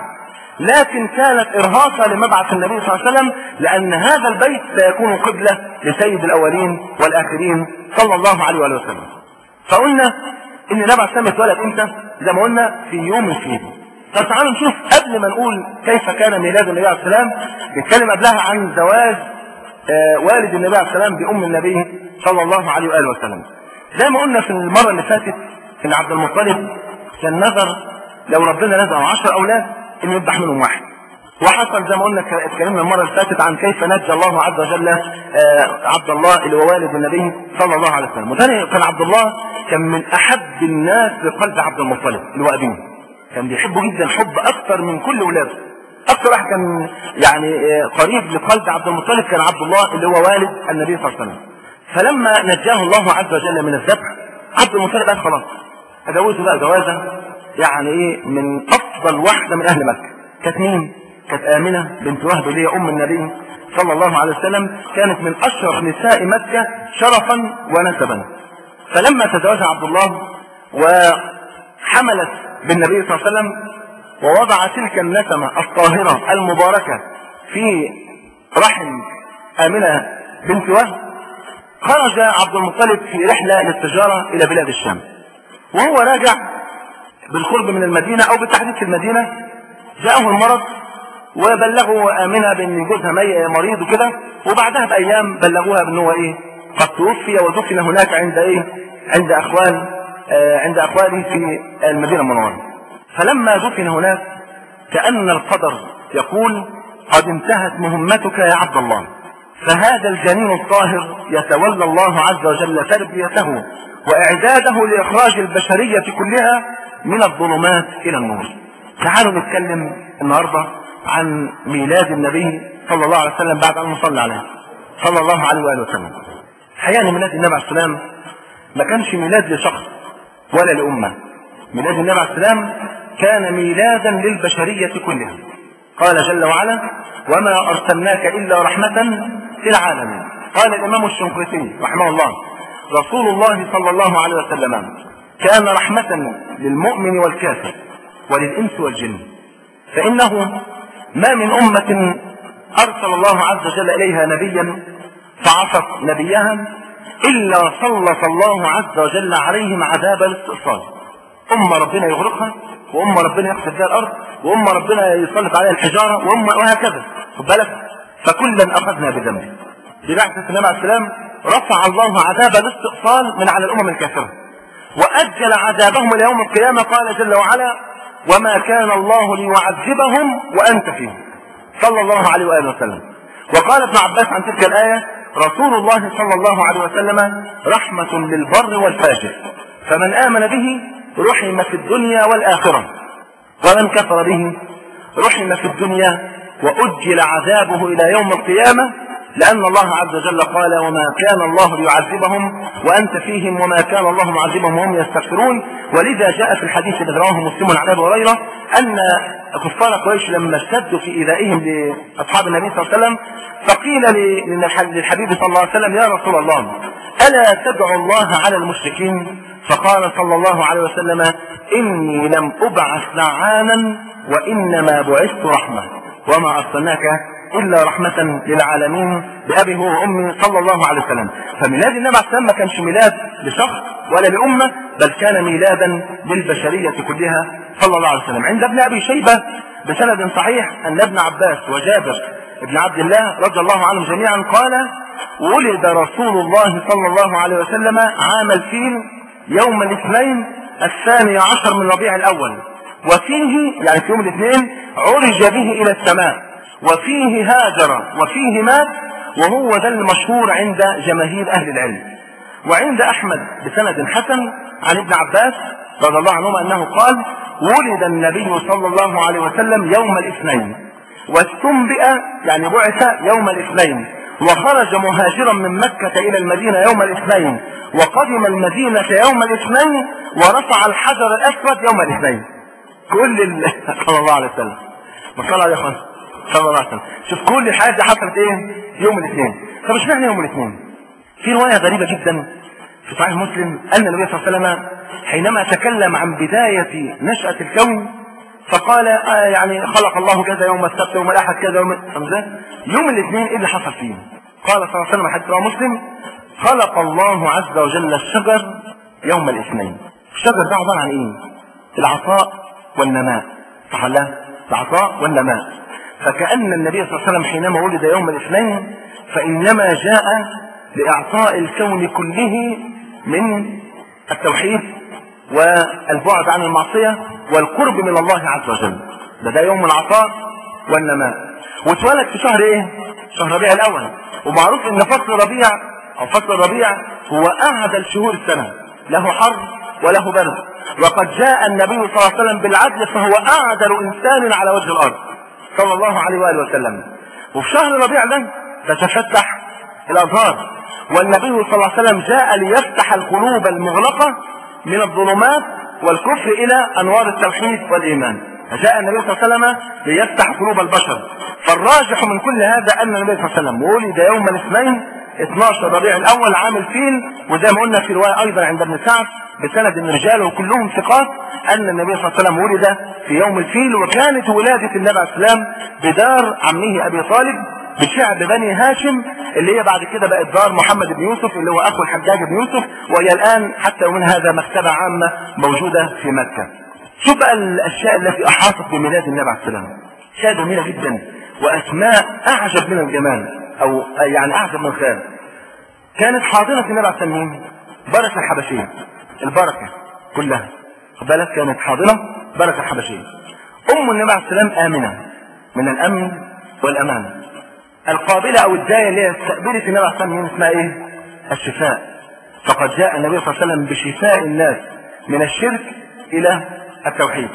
لكن كانت ارهاصه لمبعث النبي صلى الله عليه وسلم لان هذا البيت سيكون قبله لسيد الاولين والاخرين صلى الله عليه وآله وسلم فقلنا ان النبي عليه السلام اتولد امتى زي ما قلنا في يوم الفيل طب تعالوا نشوف قبل ما نقول كيف كان ميلاد النبي عليه السلام نتكلم قبلها عن زواج آه والد النبي عليه السلام بأم النبي صلى الله عليه وآله وسلم زي ما قلنا في المرة اللي فاتت ان عبد المطلب كان نذر لو ربنا رزقه 10 أولاد إنه يذبح منهم واحد وحصل زي ما قلنا اتكلمنا المرة اللي فاتت عن كيف نجى الله عز وجل آه عبد الله اللي هو والد النبي صلى الله عليه وسلم وثاني كان عبد الله كان من أحب الناس لقلب عبد المطلب اللي هو أبيه كان بيحبه جدا حب اكثر من كل ولاده اكثر واحد كان يعني قريب لقلب عبد المطلب كان عبد الله اللي هو والد النبي صلى الله عليه وسلم فلما نجاه الله عز وجل من الذبح عبد المطلب قال خلاص اجوزه بقى جوازه يعني ايه من افضل واحده من اهل مكه كانت مين كانت امنه بنت وهب اللي هي ام النبي صلى الله عليه وسلم كانت من أشرف نساء مكة شرفا ونسبا فلما تزوجها عبد الله وحملت بالنبي صلى الله عليه وسلم ووضع تلك النسمة الطاهرة المباركة في رحم آمنة بنت وهب خرج عبد المطلب في رحلة للتجارة إلى بلاد الشام وهو راجع بالقرب من المدينة أو بالتحديد في المدينة جاءه المرض وبلغوا آمنة بأن جوزها مريض وكده وبعدها بأيام بلغوها بأن هو إيه قد توفي ودفن هناك عند إيه عند أخوال آه عند أخواله في المدينة المنورة فلما دفن هناك كأن القدر يقول قد انتهت مهمتك يا عبد الله فهذا الجنين الطاهر يتولى الله عز وجل تربيته وإعداده لإخراج البشرية كلها من الظلمات إلى النور تعالوا نتكلم النهاردة عن ميلاد النبي صلى الله عليه وسلم بعد أن نصلي عليه صلى الله عليه وآله وسلم حقيقة ميلاد النبي عليه السلام ما كانش ميلاد لشخص ولا لأمة ميلاد النبي عليه السلام كان ميلادا للبشرية كلها قال جل وعلا وما أرسلناك إلا رحمة للعالمين قال الإمام الشنقيطي رحمه الله رسول الله صلى الله عليه وسلم كان رحمة للمؤمن والكافر وللإنس والجن فإنه ما من أمة أرسل الله عز وجل إليها نبيا فعصت نبيها إلا سلط الله عز وجل عليهم عذاب الاستئصال أمة ربنا يغرقها وأمة ربنا يخسف بها الأرض وأمة ربنا يسلط عليها الحجارة وأمة وهكذا خد بالك فكلا أخذنا بذنبه ببعثة النبي عليه السلام رفع الله عذاب الاستئصال من على الأمم الكافرة وأجل عذابهم إلى يوم القيامة قال جل وعلا وما كان الله ليعذبهم وأنت فيهم صلى الله عليه وآله وسلم وقال ابن عباس عن تلك الآية رسول الله صلى الله عليه وسلم رحمة للبر والفاجر فمن آمن به رحم في الدنيا والآخرة ومن كفر به رحم في الدنيا وأجل عذابه إلى يوم القيامة لأن الله عز وجل قال وما كان الله ليعذبهم وأنت فيهم وما كان الله معذبهم وهم يستغفرون ولذا جاء في الحديث الذي رواه مسلم عن أبي هريرة أن كفار قريش لما اشتدوا في إيذائهم لأصحاب النبي صلى الله عليه وسلم فقيل للحبيب صلى الله عليه وسلم يا رسول الله ألا تدعو الله على المشركين فقال صلى الله عليه وسلم إني لم أبعث لعانا وإنما بعثت رحمة وما أرسلناك إلا رحمة للعالمين بأبي هو وأمي صلى الله عليه وسلم فميلاد النبي عليه السلام ما كانش ميلاد لشخص ولا لأمة بل كان ميلادا للبشرية كلها صلى الله عليه وسلم عند ابن أبي شيبة بسند صحيح أن ابن عباس وجابر ابن عبد الله رضي الله عنهم جميعا قال ولد رسول الله صلى الله عليه وسلم عام الفيل يوم الاثنين الثاني عشر من ربيع الأول وفيه يعني في يوم الاثنين عرج به إلى السماء وفيه هاجر وفيه مات وهو ده المشهور عند جماهير أهل العلم وعند أحمد بسند حسن عن ابن عباس رضي الله عنهما أنه قال ولد النبي صلى الله عليه وسلم يوم الاثنين واستنبئ يعني بعث يوم الاثنين وخرج مهاجرا من مكة إلى المدينة يوم الاثنين وقدم المدينة يوم الاثنين ورفع الحجر الأسود يوم الاثنين كل ال... صلى الله عليه وسلم ما صلى الله عليه وسلم صلى الله عليه وسلم شوف كل الحاجات دي حصلت ايه يوم الاثنين طب اشمعنى يوم الاثنين في رواية غريبة جدا في صحيح مسلم أن النبي صلى الله عليه وسلم حينما تكلم عن بداية نشأة الكون فقال آه يعني خلق الله كذا يوم السبت يوم الأحد كذا يوم يوم الاثنين ايه اللي حصل فيه قال صلى الله عليه وسلم حديث رواه مسلم خلق الله عز وجل الشجر يوم الاثنين الشجر ده عبارة عن ايه العطاء والنماء صح لا العطاء والنماء فكأن النبي صلى الله عليه وسلم حينما ولد يوم الاثنين فإنما جاء لإعطاء الكون كله من التوحيد والبعد عن المعصية والقرب من الله عز وجل ده ده يوم العطاء والنماء واتولد في شهر ايه شهر ربيع الاول ومعروف ان فصل ربيع او فصل الربيع هو اعدل شهور السنة له حر وله برد وقد جاء النبي صلى الله عليه وسلم بالعدل فهو اعدل انسان على وجه الارض صلى الله عليه واله وسلم وفي شهر ربيع ده تتفتح الازهار والنبي صلى الله عليه وسلم جاء ليفتح القلوب المغلقة من الظلمات والكفر الى انوار التوحيد والايمان جاء النبي صلى الله عليه وسلم ليفتح قلوب البشر فالراجح من كل هذا ان النبي صلى الله عليه وسلم ولد يوم الاثنين 12 ربيع الاول عام الفيل وزي ما قلنا في روايه ايضا عند ابن سعد بسند من رجاله كلهم ثقات ان النبي صلى الله عليه وسلم ولد في يوم الفيل وكانت ولاده النبي عليه السلام بدار عمه ابي طالب بشعب بني هاشم اللي هي بعد كده بقت دار محمد بن يوسف اللي هو اخو الحجاج بن يوسف وهي الان حتى من هذا مكتبه عامه موجوده في مكه. شوف بقى الاشياء التي احاطت بميلاد النبي عليه السلام. اشياء جميله جدا واسماء اعجب من الجمال او يعني اعجب من الخيال. كانت حاضنه النبي عليه السلام بركه الحبشيه البركه كلها خد بالك كانت حاضنه بركه الحبشيه. ام النبي عليه السلام امنه من الامن والامان. القابلة أو الداية اللي هي استقبلت النبي عليه الصلاة والسلام اسمها إيه؟ الشفاء. فقد جاء النبي صلى الله عليه وسلم بشفاء الناس من الشرك إلى التوحيد.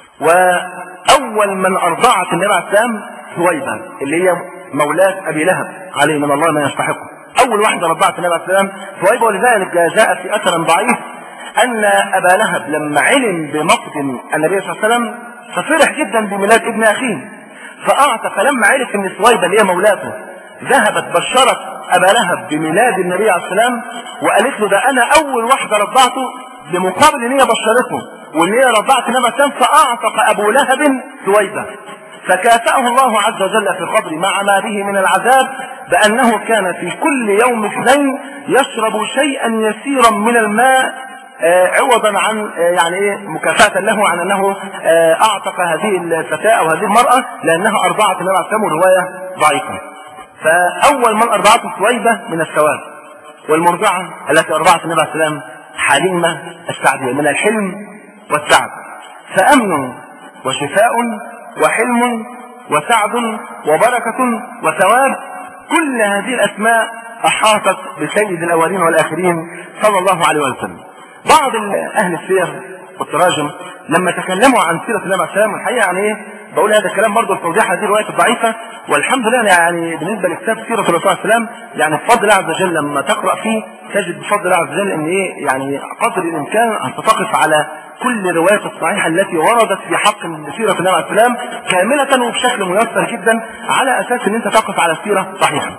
وأول من أرضعت النبي عليه السلام ثويبة اللي هي مولاة أبي لهب عليه من الله ما يستحقه. أول واحدة رضعت النبي عليه السلام ثويبة ولذلك جاء في أثر ضعيف أن أبا لهب لما علم بمقدم النبي صلى الله عليه وسلم ففرح جدا بميلاد ابن أخيه فأعطى فلما عرف ان سويبة اللي هي مولاته ذهبت بشرت ابا لهب بميلاد النبي عليه السلام وقالت له ده انا اول واحده رضعته بمقابل ان هي بشرته وان هي رضعت النبي عليه السلام فاعتق ابو لهب سويبة فكافأه الله عز وجل في القبر مع ما به من العذاب بأنه كان في كل يوم اثنين يشرب شيئا يسيرا من الماء آه عوضا عن آه يعني ايه مكافأة له عن انه آه اعتق هذه الفتاة او هذه المرأة لانها ارضعت النبي عليه السلام رواية ضعيفة. فاول من ارضعته سويبة من الثواب والمرضعة التي ارضعت النبي عليه السلام حليمة السعدية من الحلم والسعد. فامن وشفاء وحلم وسعد وبركة وثواب كل هذه الاسماء احاطت بسيد الاولين والاخرين صلى الله عليه وسلم. بعض اهل السير والتراجم لما تكلموا عن سيره النبي عليه السلام الحقيقه يعني ايه بقول هذا الكلام برضه لتوضيح هذه الروايه الضعيفه والحمد لله يعني بالنسبه لكتاب سيره الرسول صلى الله عليه وسلم يعني بفضل الله عز وجل لما تقرا فيه تجد بفضل الله عز وجل ان ايه يعني قدر الامكان ان تقف على كل الروايات الصحيحه التي وردت في حق سيره النبي عليه السلام كامله وبشكل ميسر جدا على اساس ان انت تقف على سيره صحيحه.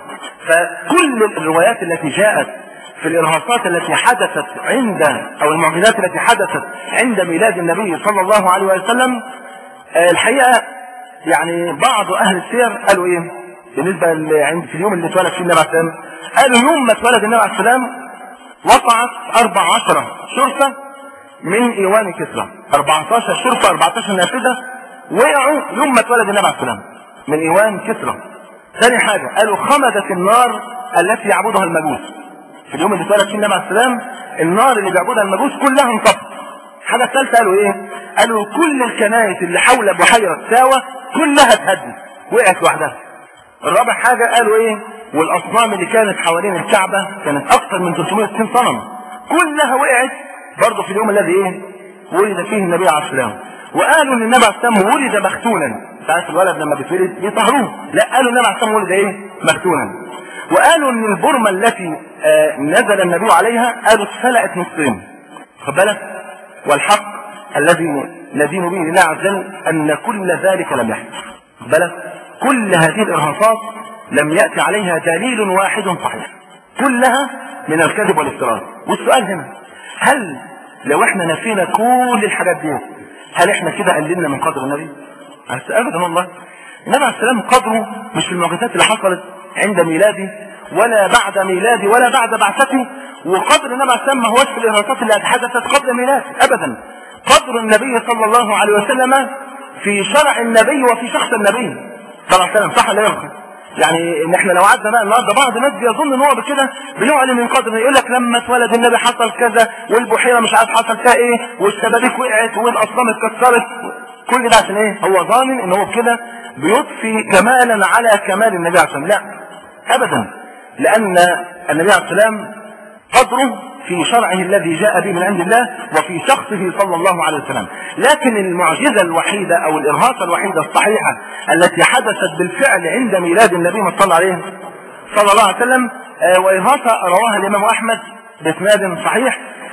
فكل الروايات التي جاءت في الارهاصات التي حدثت عند او المعجزات التي حدثت عند ميلاد النبي صلى الله عليه وسلم الحقيقه يعني بعض اهل السير قالوا ايه بالنسبه عند في اليوم اللي اتولد فيه النبي عليه السلام قالوا يوم ما اتولد النبي عليه السلام وقعت 14 شرفه من ايوان كسرى 14 شرفه 14 نافذه وقعوا يوم ما اتولد النبي عليه السلام من ايوان كسرى ثاني حاجه قالوا خمدت النار التي يعبدها المجوس في اليوم اللي اتولد فيه النبي عليه السلام النار اللي بيعبدها المجوس كلها انطفت الحاجه الثالثه قالوا ايه؟ قالوا كل الكنائس اللي حول بحيره ساوى كلها اتهدت وقعت لوحدها الرابع حاجه قالوا ايه؟ والاصنام اللي كانت حوالين الكعبه كانت اكثر من 360 صنم كلها وقعت برضه في اليوم الذي ايه؟ ولد فيه النبي عليه السلام وقالوا ان النبي عليه السلام ولد مختونا تعرف الولد لما بيتولد بيطهروه لا قالوا النبي عليه السلام ولد ايه؟ مختونا وقالوا ان البرمة التي آه نزل النبي عليها قالوا اتفلقت نصين خد بالك والحق الذي ندين به لله عز وجل ان كل ذلك لم يحدث خد بالك كل هذه الارهاصات لم ياتي عليها دليل واحد صحيح كلها من الكذب والافتراء والسؤال هنا هل لو احنا نفينا كل الحاجات دي هل احنا كده قللنا من قدر النبي؟ ابدا والله النبي عليه السلام قدره مش في المعجزات اللي حصلت عند ميلاده ولا بعد ميلاده ولا بعد بعثته وقدر النبي عليه السلام ما هوش في الارهاصات اللي حدثت قبل ميلاده ابدا قدر النبي صلى الله عليه وسلم في شرع النبي وفي شخص النبي صلى الله عليه وسلم صح ولا لا يعني ان احنا لو قعدنا بقى النهارده بعض الناس بيظن ان هو بكده بنعلن من قدر يقول لك لما اتولد النبي حصل كذا والبحيره مش عارف حصل فيها ايه والشبابيك وقعت والاصنام اتكسرت كل ده عشان ايه؟ هو ظانن ان هو كده بيضفي كمالا على كمال النبي عليه الصلاه والسلام لا ابدا لان النبي عليه السلام قدره في شرعه الذي جاء به من عند الله وفي شخصه صلى الله عليه وسلم لكن المعجزة الوحيدة أو الإرهاصة الوحيدة الصحيحة التي حدثت بالفعل عند ميلاد النبي صلى الله عليه صلى الله عليه وسلم وإرهاصة رواها الإمام أحمد بإسناد صحيح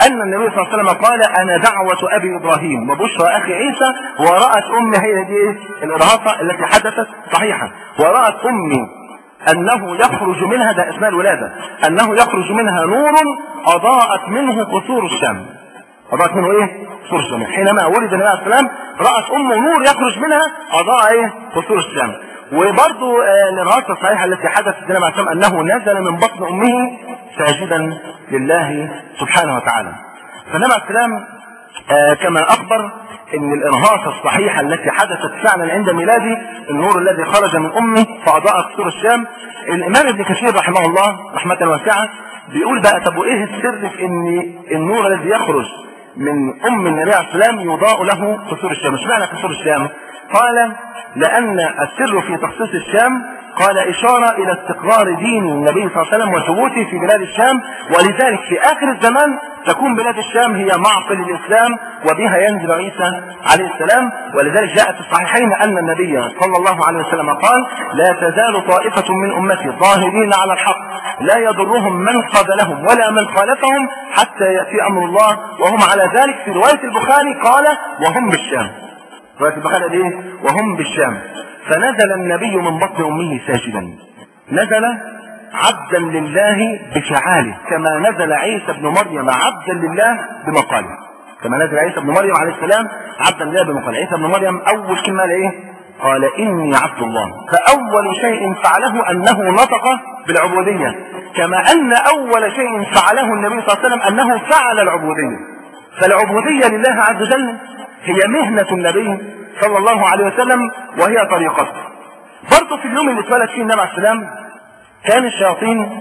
أن النبي صلى الله عليه وسلم قال أنا دعوة أبي إبراهيم وبشرى أخي عيسى ورأت أمي هي دي إيه؟ الإرهاصة التي حدثت صحيحة ورأت أمي أنه يخرج منها ده أثناء الولادة أنه يخرج منها نور أضاءت منه قصور الشام أضاءت منه إيه؟ قصور الشام حينما ولد النبي عليه السلام رأت أمه نور يخرج منها أضاء إيه؟ قصور الشام وبرضه آه، الإرهاصة الصحيحة التي حدثت النبي عليه السلام أنه نزل من بطن أمه ساجدا لله سبحانه وتعالى فالنبي عليه السلام آه، كما أخبر ان الارهاصة الصحيحة التي حدثت فعلا عند ميلاده النور الذي خرج من امه فاضاء قصور الشام الامام ابن كثير رحمه الله رحمة واسعة بيقول بقى طب وايه السر في ان النور الذي يخرج من ام النبي عليه السلام يضاء له قصور الشام مش معنى قصور الشام قال لان السر في تخصيص الشام قال إشارة إلى استقرار دين النبي صلى الله عليه وسلم وثبوته في بلاد الشام ولذلك في آخر الزمان تكون بلاد الشام هي معقل الإسلام وبها ينزل عيسى عليه السلام ولذلك جاء في الصحيحين أن النبي صلى الله عليه وسلم قال لا تزال طائفة من أمتي ظاهرين على الحق لا يضرهم من خذلهم ولا من خالفهم حتى يأتي أمر الله وهم على ذلك في رواية البخاري قال وهم بالشام رواية البخاري ايه وهم بالشام فنزل النبي من بطن امه ساجدا نزل عبدا لله بفعاله كما نزل عيسى ابن مريم عبدا لله بمقاله كما نزل عيسى ابن مريم عليه السلام عبدا لله بمقاله عيسى ابن مريم اول كلمه ايه قال اني عبد الله فاول شيء فعله انه نطق بالعبوديه كما ان اول شيء فعله النبي صلى الله عليه وسلم انه فعل العبوديه فالعبوديه لله عز وجل هي مهنه النبي صلى الله عليه وسلم وهي طريقته برضه في اليوم اللي اتولد فيه النبي عليه السلام كان الشياطين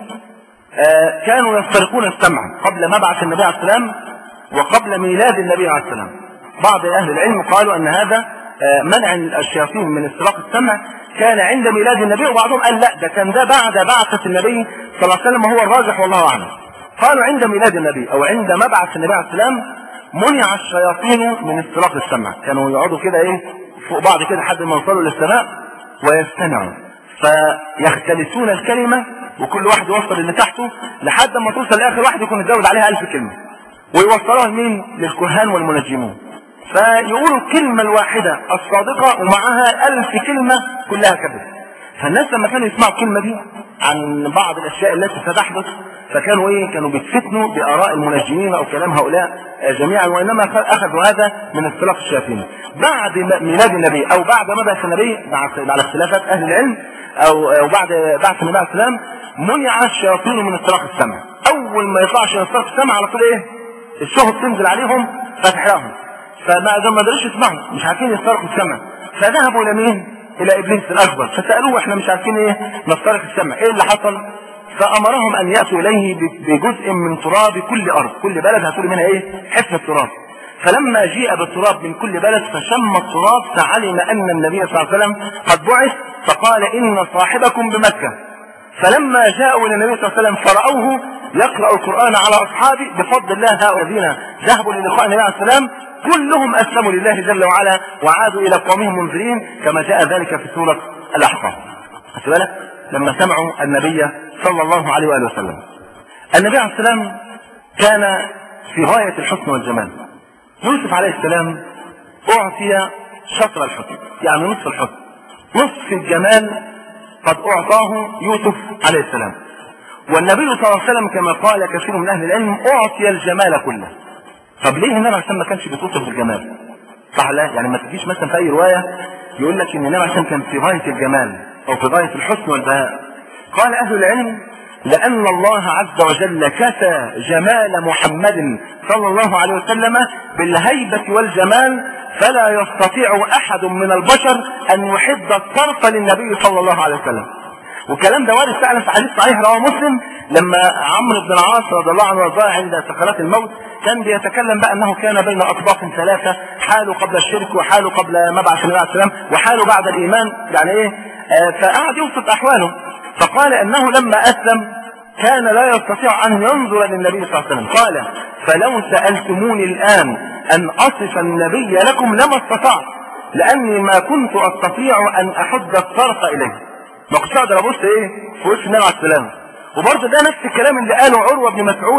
آه كانوا يسترقون السمع قبل مبعث النبي عليه السلام وقبل ميلاد النبي عليه السلام بعض اهل العلم قالوا ان هذا آه منع الشياطين من استراق السمع كان عند ميلاد النبي وبعضهم قال لا ده كان ده بعد بعثة النبي صلى الله عليه وسلم وهو الراجح والله اعلم قالوا عند ميلاد النبي او عند مبعث النبي عليه السلام منع الشياطين من استراق السمع كانوا يقعدوا كده ايه فوق بعض كده لحد ما يوصلوا للسماء ويستمعوا فيختلسون الكلمة وكل واحد يوصل اللي تحته لحد ما توصل لاخر واحد يكون يزود عليها ألف كلمة ويوصلوها لمين للكهان والمنجمون فيقولوا الكلمة الواحدة الصادقة ومعها ألف كلمة كلها كذب فالناس لما كانوا يسمعوا الكلمة دي عن بعض الأشياء التي ستحدث فكانوا ايه كانوا بيتفتنوا باراء المنجمين او كلام هؤلاء جميعا وانما اخذوا هذا من اختلاف الشياطين بعد ميلاد النبي او بعد مبعث النبي على اختلافات اهل العلم او او بعد بعث النبي عليه السلام منع الشياطين من اختراق السمع اول ما يطلعش من اختراق السمع على طول ايه الشهب تنزل عليهم فتحرقهم فما ما قدروش يسمعوا مش عارفين يخترقوا السمع فذهبوا الى مين؟ الى ابليس الاكبر فسالوه احنا مش عارفين ايه نخترق السمع ايه اللي حصل؟ فامرهم ان ياتوا اليه بجزء من تراب كل ارض كل بلد هتقول منها ايه حفنه تراب فلما جيء بالتراب من كل بلد فشم التراب فعلم ان النبي صلى الله عليه وسلم قد بعث فقال ان صاحبكم بمكه فلما جاءوا الى النبي صلى الله عليه وسلم فراوه يقرا القران على اصحابه بفضل الله هؤلاء الذين ذهبوا للقاء النبي عليه السلام كلهم اسلموا لله جل وعلا وعادوا الى قومهم منذرين كما جاء ذلك في سوره الاحقاف. خدت بالك؟ لما سمعوا النبي صلى الله عليه واله وسلم. النبي عليه السلام كان في غايه الحسن والجمال. يوسف عليه السلام اعطي شطر الحسن، يعني نصف الحسن. نصف الجمال قد اعطاه يوسف عليه السلام. والنبي صلى الله عليه وسلم كما قال كثير من اهل العلم اعطي الجمال كله. طب ليه النبي عليه ما كانش بيتوصف بالجمال؟ صح لا؟ يعني ما تجيش مثلا في اي روايه يقول لك ان النبي عليه كان في غايه الجمال او في غايه الحسن والبهاء. قال اهل العلم لان الله عز وجل كسى جمال محمد صلى الله عليه وسلم بالهيبه والجمال فلا يستطيع احد من البشر ان يحد الطرف للنبي صلى الله عليه وسلم. والكلام ده وارد فعلا في حديث صحيح رواه مسلم لما عمرو بن العاص رضي الله عنه وارضاه عند سكرات الموت كان بيتكلم بقى انه كان بين اطباق ثلاثه حاله قبل الشرك وحاله قبل مبعث النبي عليه السلام وحاله بعد الايمان يعني ايه آه فقعد يوصف احواله فقال انه لما اسلم كان لا يستطيع ان ينظر للنبي صلى الله عليه وسلم قال فلو سالتموني الان ان اصف النبي لكم لما استطعت لاني ما كنت استطيع ان احد الطرف اليه ما كنتش اقدر ابص ايه في وش النبي عليه السلام وبرضه ده نفس الكلام اللي قاله عروه بن مسعود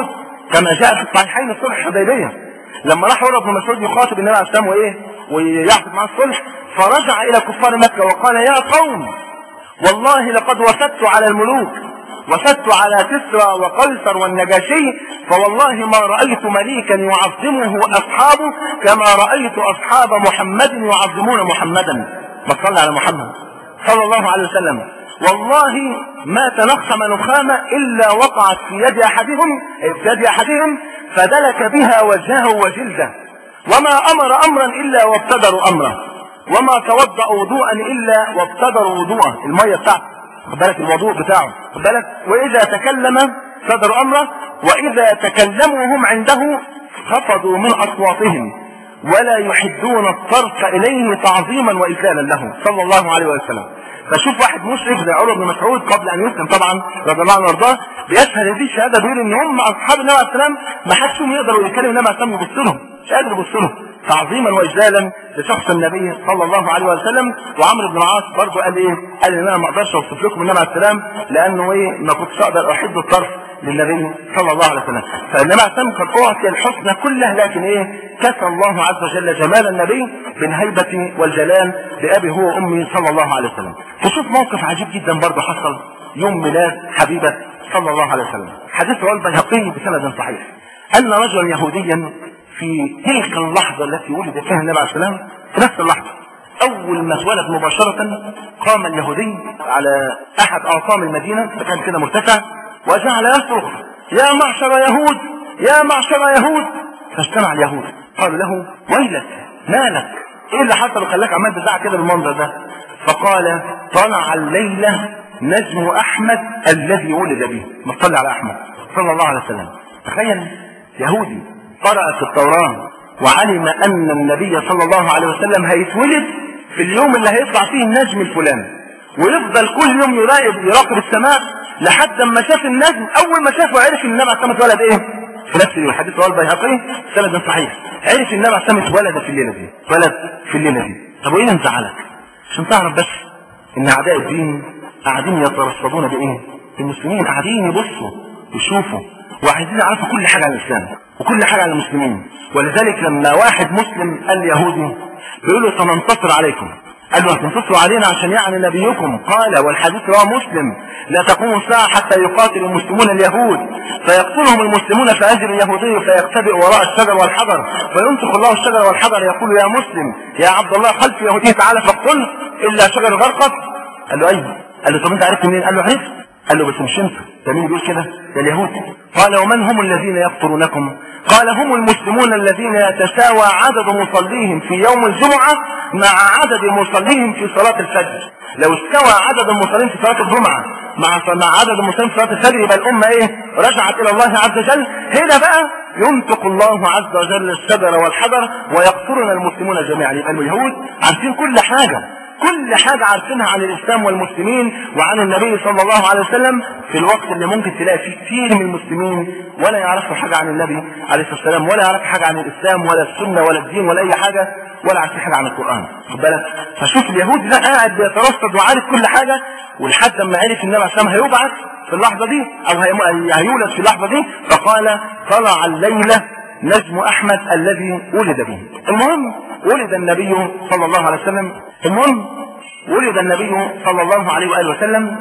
كما جاء في الصحيحين في صلح الحديبيه لما راح عمر بن مسعود يخاطب النبي عليه السلام وايه ويعقد معاه الصلح فرجع الى كفار مكه وقال يا قوم والله لقد وفدت على الملوك وفدت على كسرى وقيصر والنجاشي فوالله ما رأيت مليكا يعظمه أصحابه كما رأيت أصحاب محمد يعظمون محمدا ما صلى على محمد صلى الله عليه وسلم والله ما تنخم نخامة إلا وقعت في يد أحدهم في يد أحدهم فدلك بها وجهه وجلده وما أمر أمرا إلا وابتدروا أمره وما توضأ وضوءا إلا وابتدروا وضوءه المية بتاعته خد بالك الوضوء بتاعه خد بالك وإذا تكلم صدر أمره وإذا تكلموا هم عنده خفضوا من أصواتهم ولا يحدون الطرف إليه تعظيما وإجلالا له صلى الله عليه وسلم فشوف واحد مشرف زي عمر بن مسعود قبل ان يسلم طبعا رضي الله عنه وارضاه بيشهد هذه الشهاده بيقول ان هم اصحاب النبي عليه السلام ما حدش فيهم يقدر يتكلم النبي عليه السلام يبص لهم مش قادر يبص لهم تعظيما واجلالا لشخص النبي صلى الله عليه وسلم وعمرو بن العاص برضه قال ايه؟ قال ان انا ما اقدرش اوصف لكم النبي عليه السلام لانه ايه ما كنتش اقدر احد الطرف للنبي صلى الله عليه وسلم فالنبي عليه السلام قد اعطي الحسنى كله لكن ايه كسى الله عز وجل جمال النبي بالهيبه والجلال بابي هو وامي صلى الله عليه وسلم تشوف موقف عجيب جدا برضه حصل يوم ميلاد حبيبه صلى الله عليه وسلم حديث رواه البيهقي بسند صحيح ان رجلا يهوديا في تلك اللحظه التي ولد فيها النبي عليه السلام في نفس اللحظه اول ما اتولد مباشره قام اليهودي على احد اعصام المدينه مكان كده مرتفع وجعل يصرخ يا معشر يهود يا معشر يهود فاجتمع اليهود قالوا له ويلك مالك ايه اللي حصل وخلاك عمال تزعق كده بالمنظر ده فقال طلع الليله نجم احمد الذي ولد به ما صلى على احمد صلى الله عليه وسلم تخيل يهودي قرأ في التوراة وعلم ان النبي صلى الله عليه وسلم هيتولد في اليوم اللي هيطلع فيه النجم الفلاني ويفضل كل يوم يراقب يراقب السماء لحد ما شاف النجم اول ما شافه عرف ان النبي عليه الصلاه اتولد ايه في نفس اليوم الحديث رواه البيهقي سند صحيح عرف ان النبي عليه الصلاه اتولد في الليله دي اتولد في الليله دي طب وايه اللي مزعلك عشان تعرف بس ان اعداء الدين قاعدين يترصدون بايه المسلمين قاعدين يبصوا يشوفوا وعايزين يعرفوا كل حاجه عن الاسلام وكل حاجه عن المسلمين ولذلك لما واحد مسلم قال ليهودي بيقول له سننتصر عليكم قال له هتنتصروا علينا عشان يعني نبيكم قال والحديث رواه مسلم لا تقوم الساعة حتى يقاتل المسلمون اليهود فيقتلهم المسلمون فأجر اليهودي فيختبئ وراء الشجر والحجر فينطق الله الشجر والحجر يقول يا مسلم يا عبد الله خلف يهودي تعالى فاقتل إلا شجر غرقت قال له أيوه قال له طب أنت عرفت منين؟ قال له عرفت قال له بس مش انتوا ده مين بيقول كده؟ ده اليهود قال ومن هم الذين يقتلونكم؟ قال هم المسلمون الذين يتساوى عدد مصليهم في يوم الجمعة مع عدد مصليهم في صلاة الفجر لو استوى عدد المصلين في صلاة الجمعة مع مع عدد المصلين في صلاة الفجر يبقى الأمة إيه؟ رجعت إلى الله عز وجل هنا بقى ينطق الله عز وجل الشجر والحجر ويقتلنا المسلمون جميعا يبقى اليهود عارفين كل حاجة كل حاجة عارفينها عن الإسلام والمسلمين وعن النبي صلى الله عليه وسلم في الوقت اللي ممكن تلاقي فيه كثير من المسلمين ولا يعرفوا حاجة عن النبي عليه الصلاة والسلام ولا يعرفوا حاجة عن الإسلام ولا السنة ولا الدين ولا أي حاجة ولا عارفين حاجة عن القرآن خد بالك فشوف اليهود ده قاعد بيترصد وعارف كل حاجة ولحد ما عرف النبي عليه الصلاة والسلام هيبعث في اللحظة دي أو هيولد في اللحظة دي فقال طلع الليلة نجم أحمد الذي ولد به المهم ولد النبي صلى الله عليه وسلم المهم ولد النبي صلى الله عليه وآله وسلم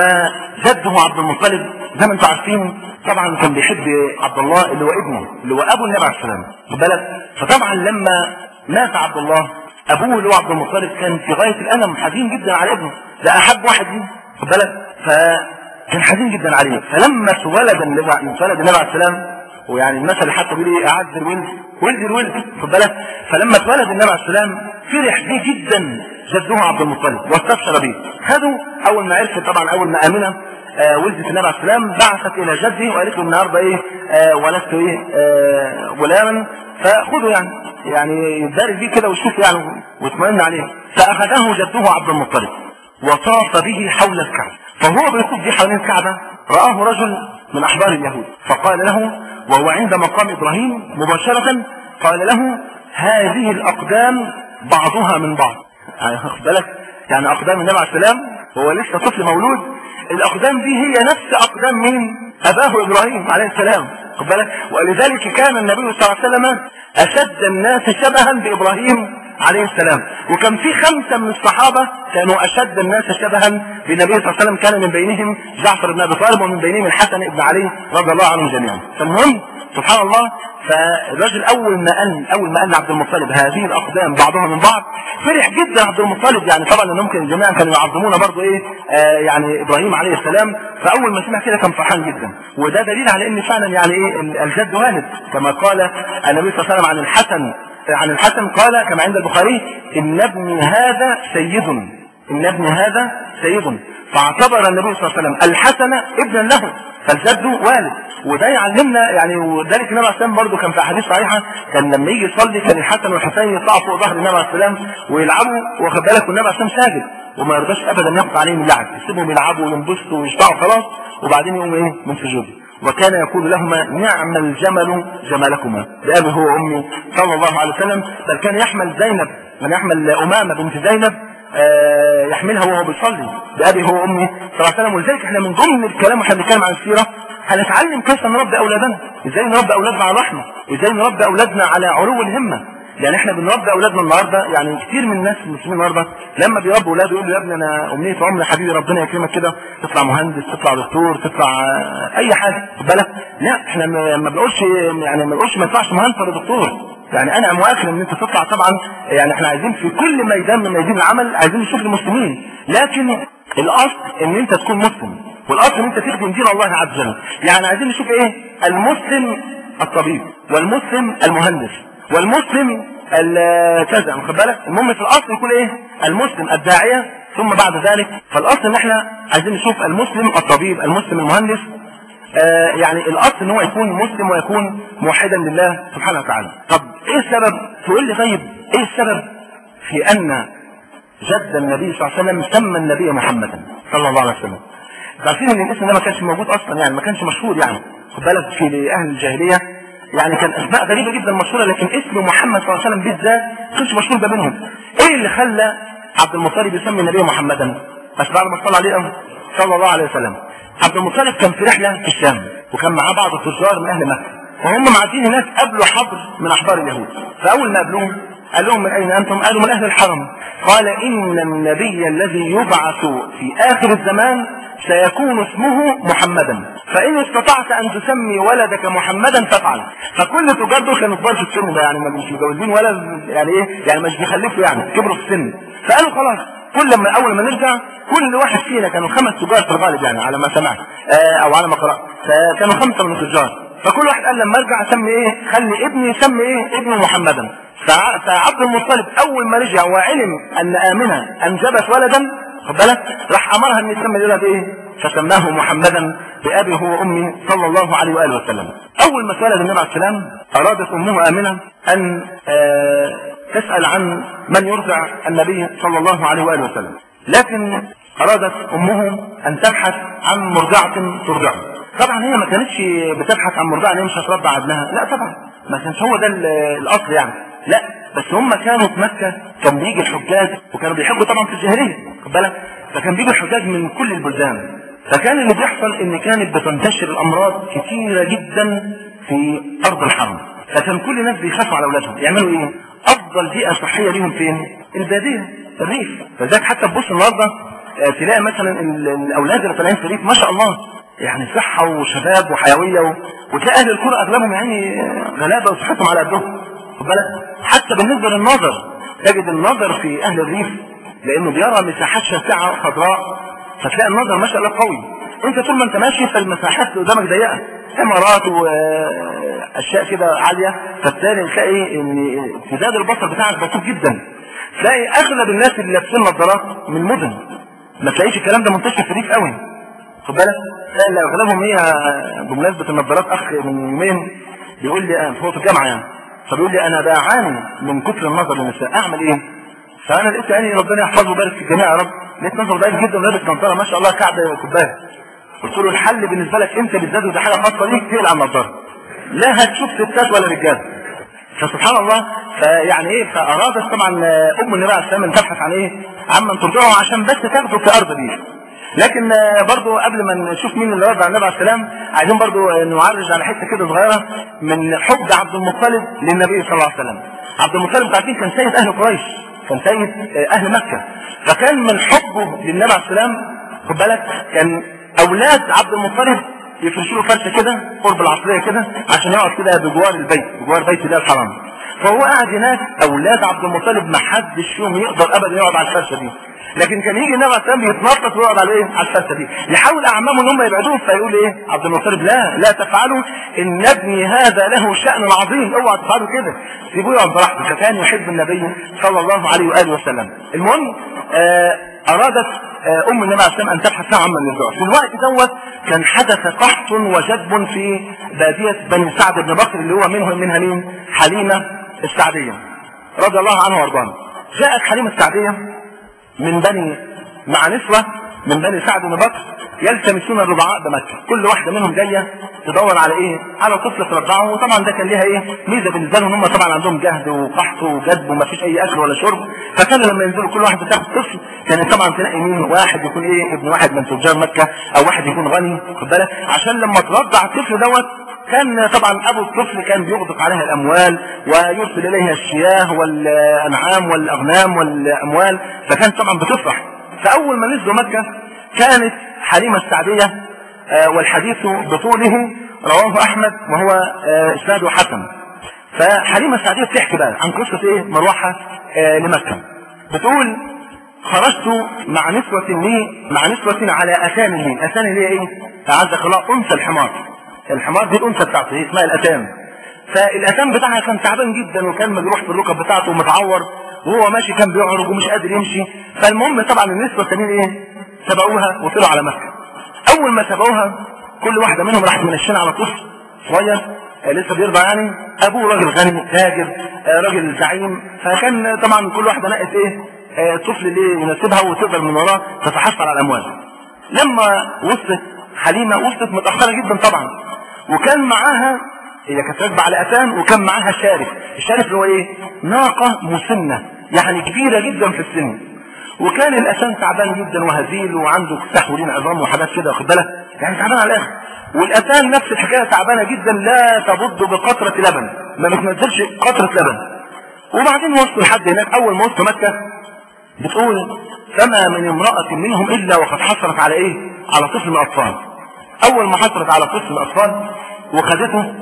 وجده عبد المطلب زي ما انتم عارفين طبعا كان بيحب عبد الله اللي هو ابنه اللي هو ابو النبي عليه السلام بالك فطبعا لما مات عبد الله ابوه اللي هو عبد المطلب كان في غايه الالم حزين جدا على ابنه ده احب واحد ليه خد بالك فكان حزين جدا عليه فلما اتولد النبي اتولد النبي عليه السلام ويعني المثل حتى بيقول ايه اعز الولد ولد الولد خد بالك فلما اتولد النبي عليه السلام فرح بيه جدا جده عبد المطلب واستبشر به خدوا اول ما عرفت طبعا اول ما امنه آه ولدت النبي عليه السلام بعثت الى جده وقالت له النهارده ايه آه ولدت ايه آه غلاما فخذوا يعني يعني يتبارك بيه كده ويشوف يعني ويطمئن عليه فاخذه جده عبد المطلب وطاف به حول الكعبه فهو بيطوف به حوالين الكعبه راه رجل من احبار اليهود فقال له وهو عند مقام ابراهيم مباشره قال له هذه الاقدام بعضها من بعض يعني خد بالك يعني اقدام النبي عليه السلام هو لسه طفل مولود الاقدام دي هي نفس اقدام مين اباه ابراهيم عليه السلام خد بالك ولذلك كان النبي صلى الله عليه وسلم اشد الناس شبها بابراهيم عليه السلام وكان في خمسة من الصحابة كانوا أشد الناس شبها بالنبي صلى الله عليه وسلم كان من بينهم جعفر بن أبي طالب ومن بينهم الحسن بن علي رضي الله عنهم جميعا فالمهم سبحان الله فالرجل اول ما قال اول ما قال عبد المطلب هذه الاقدام بعضها من بعض فرح جدا عبد المطلب يعني طبعا ان ممكن الجميع كانوا يعظمون برضه ايه آه يعني ابراهيم عليه السلام فاول ما سمع كده كان فرحان جدا وده دليل على ان فعلا يعني ايه الجد والد كما قال النبي صلى الله عليه وسلم عن الحسن عن الحسن قال كما عند البخاري ان ابني هذا سيد ان ابني هذا سيد فاعتبر النبي صلى الله عليه وسلم الحسن ابنا له فالجد والد وده يعلمنا يعني وذلك النبي عليه السلام برضه كان في احاديث صحيحه كان لما يجي يصلي كان الحسن والحسين يطلعوا فوق ظهر النبي عليه السلام ويلعبوا واخد بالك والنبي عليه السلام ساجد وما يرضاش ابدا يقطع عليهم اللعب يسيبهم يلعبوا وينبسطوا ويشبعوا خلاص وبعدين يقوموا ايه من سجوده وكان يقول لهما نعم الجمل جملكما بأبي هو وأمي صلى الله عليه وسلم بل كان يحمل زينب من يحمل أمامة بنت زينب آه يحملها وهو بيصلي بأبي هو وأمي صلى الله عليه وسلم ولذلك احنا من ضمن الكلام واحنا بنتكلم عن السيرة هنتعلم كيف نربي أولادنا ازاي نربي أولادنا على رحمة ازاي نربي أولادنا على علو الهمة يعني احنا بنربي اولادنا النهارده يعني كتير من الناس المسلمين النهارده لما بيربوا اولاده يقولوا يا ابني انا امنيه عمري حبيبي ربنا يكرمك كده تطلع مهندس تطلع دكتور تطلع اي حاجه خد بالك لا احنا ما بنقولش يعني ما بنقولش ما يطلعش مهندس ولا دكتور يعني انا مؤكد ان انت تطلع طبعا يعني احنا عايزين في كل ميدان من ميادين العمل عايزين نشوف المسلمين لكن الاصل ان انت تكون مسلم والاصل ان انت تخدم دين الله عز وجل يعني عايزين نشوف ايه المسلم الطبيب والمسلم المهندس والمسلم كذا واخد بالك المهم في الاصل يكون ايه المسلم الداعيه ثم بعد ذلك فالاصل ان احنا عايزين نشوف المسلم الطبيب المسلم المهندس آه يعني الاصل ان هو يكون مسلم ويكون موحدا لله سبحانه وتعالى طب ايه السبب تقول لي طيب ايه السبب في ان جد النبي صلى الله عليه وسلم سمى النبي محمدا صلى الله عليه وسلم عارفين ان الاسم ده ما كانش موجود اصلا يعني ما كانش مشهور يعني خد بالك في اهل الجاهليه يعني كان اسماء غريبه جدا مشهوره لكن اسم محمد صلى الله عليه وسلم بالذات ما كانش مشهور ده منهم ايه اللي خلى عبد المطلب يسمي النبي محمدا بس بعد ما صلى عليه صلى الله عليه وسلم عبد المطلب كان في رحله في الشام وكان معاه بعض التجار من اهل مكه وهم معديين هناك قابلوا حبر من احبار اليهود فاول ما قابلوهم قال لهم من اين انتم؟ قالوا من اهل الحرم قال ان النبي الذي يبعث في اخر الزمان سيكون اسمه محمدا فان استطعت ان تسمي ولدك محمدا فافعل فكل التجار دول كانوا كبار في السن ده يعني ما مش متجوزين ولا يعني ايه يعني مش بيخلفوا يعني كبروا في السن فقالوا خلاص كل ما اول ما نرجع كل واحد فينا كانوا خمس تجار في الغالب يعني على ما سمعت آه او على ما قرات فكانوا خمسه من التجار فكل واحد قال لما ارجع اسمي ايه خلي ابني يسمي ايه ابنه محمدا فعبد المطلب اول ما رجع وعلم ان امنه انجبت ولدا خد بالك راح امرها ان يسمي الولد ايه فسماه محمدا بابي هو وامي صلى الله عليه واله وسلم اول ما اتولد النبي عليه السلام ارادت امه امنه ان آه تسال عن من يرضع النبي صلى الله عليه واله وسلم لكن ارادت امه ان تبحث عن مرضعه ترضعه طبعا هي ما كانتش بتبحث عن مرضعه ان هي مش هترضع ابنها لا طبعا ما كانش هو ده الاصل يعني لا بس هم كانوا في مكة كان بيجي الحجاج وكانوا بيحبوا طبعا في الجاهلية خد بالك فكان بيجي الحجاج من كل البلدان فكان اللي بيحصل ان كانت بتنتشر الامراض كثيرة جدا في ارض الحرم فكان كل الناس بيخافوا على اولادهم يعملوا ايه افضل بيئة صحية ليهم فين البادية الريف فذلك حتى تبص النهارده تلاقي مثلا الاولاد اللي طالعين في الريف ما شاء الله يعني صحة وشباب وحيوية و... وتلاقي اهل القرى اغلبهم يعني غلابة وصحتهم على قدهم خد بالك حتى بالنسبة للنظر تجد النظر في اهل الريف لانه بيرى مساحات شاسعة خضراء فتلاقي النظر ما شاء الله قوي انت طول ما انت ماشي فالمساحات قدامك ضيقة عمارات واشياء كده عالية فبالتالي تلاقي ان امتداد البصر بتاعك بسيط جدا تلاقي اغلب الناس اللي لابسين نظارات من المدن ما تلاقيش الكلام ده منتشر في الريف قوي خد بالك تلاقي اغلبهم هي بمناسبة النظارات اخ من يومين بيقول لي هو في الجامعة يعني فبيقول لي انا بعاني من كتر النظر للنساء اعمل ايه فانا لقيت يعني ربنا يحفظه ويبارك في الجميع يا رب لقيت نظر ضعيف جدا ولابس نظاره ما شاء الله كعب كوبايه قلت له الحل بالنسبه لك انت بالذات وده حاجه خاصه ليك تقلع النظاره لا هتشوف ستات ولا رجال فسبحان الله فيعني ايه فارادت طبعا ام النبي عليه السلام ان تبحث عن ايه عمن ترضعه عشان بس تاخده في ارض دي لكن آه، برضو قبل ما نشوف مين اللي رد على النبي عليه السلام عايزين برضو آه، نعرج على حته كده صغيره من حب عبد المطلب للنبي صلى الله عليه وسلم عبد المطلب انتوا عارفين كان سيد اهل قريش كان سيد آه، اهل مكه فكان من حبه للنبي عليه السلام خد بالك كان اولاد عبد المطلب يفرشوا له فرشه كده قرب العصريه كده عشان يقعد كده بجوار البيت بجوار بيت الله الحرام فهو قاعد هناك اولاد عبد المطلب ما حدش فيهم يقدر ابدا يقعد على الفرشه دي لكن كان يجي النبي عليه السلام يتنطط ويقعد على ايه على الفرشه دي يحاول اعمامه ان هم يبعدوه فيقول ايه عبد المطلب لا لا تفعلوا ان ابني هذا له شان عظيم اوعى تفعلوا كده سيبوه يقعد براحته فكان يحب النبي صلى الله عليه واله وسلم المهم آه ارادت آه ام النبي عليه السلام ان تبحث له عما النزوع في الوقت دوت كان حدث قحط وجدب في باديه بني سعد بن بكر اللي هو منهم منها مين حليمه السعديه رضي الله عنها وارضاها جاءت حليمه السعديه من بني مع نسوة من بني سعد بن بكر يلتمسون الرضعاء بمكة كل واحدة منهم جاية تدور على ايه على طفل ترضعه وطبعا ده كان ليها ايه ميزة بالنسبة لهم هم طبعا عندهم جهد وقحط وجدب وما فيش اي اكل ولا شرب فكانوا لما ينزلوا كل واحدة تاخد طفل كانت طبعا تلاقي مين واحد يكون ايه ابن واحد من تجار مكة او واحد يكون غني خد بالك عشان لما ترضع الطفل دوت كان طبعا ابو الطفل كان بيغدق عليها الاموال ويرسل اليها الشياه والانعام والاغنام والاموال فكان طبعا بتفرح فاول ما نزلوا مكه كانت حليمه السعديه آه، والحديث بطوله رواه احمد وهو آه، اسناده حسن فحليمه السعديه بتحكي بقى عن قصه ايه مروحه آه، لمكه بتقول خرجت مع نسوة لي مع نسوة على أتان لي أتان اللي هي إيه؟ أعزك الله أنثى الحمار الحمار دي الأنثى بتاعته هي اسمها الأتان فالأتان بتاعها كان تعبان جدا وكان مجروح في الركب بتاعته ومتعور وهو ماشي كان بيعرج ومش قادر يمشي فالمهم طبعا النسوة التانيين إيه؟ سبقوها وطلعوا على مكة أول ما سبقوها كل واحدة منهم راحت منشنة على طفل صغير آه، لسه بيرضع يعني ابوه راجل غني تاجر آه، راجل زعيم فكان طبعا كل واحده نقت ايه آه، الطفل اللي يناسبها وتقدر من وراه تتحصل على الاموال لما وصلت حليمه وصلت متاخره جدا طبعا وكان معاها هي كانت راكبه على اتان وكان معاها شارف الشارف اللي هو ايه ناقه مسنه يعني كبيره جدا في السن وكان الاتان تعبان جدا وهزيل وعنده تحولين عظام وحاجات كده واخد بالك يعني تعبان على الاخر والاتان نفس الحكايه تعبانه جدا لا تبض بقطره لبن ما بتنزلش قطره لبن وبعدين وصلوا لحد هناك اول ما وصلوا مكه بتقول فما من امرأة منهم إلا وقد حصلت على إيه؟ على طفل من الأطفال. أول ما حصلت على طفل من الأطفال وخدته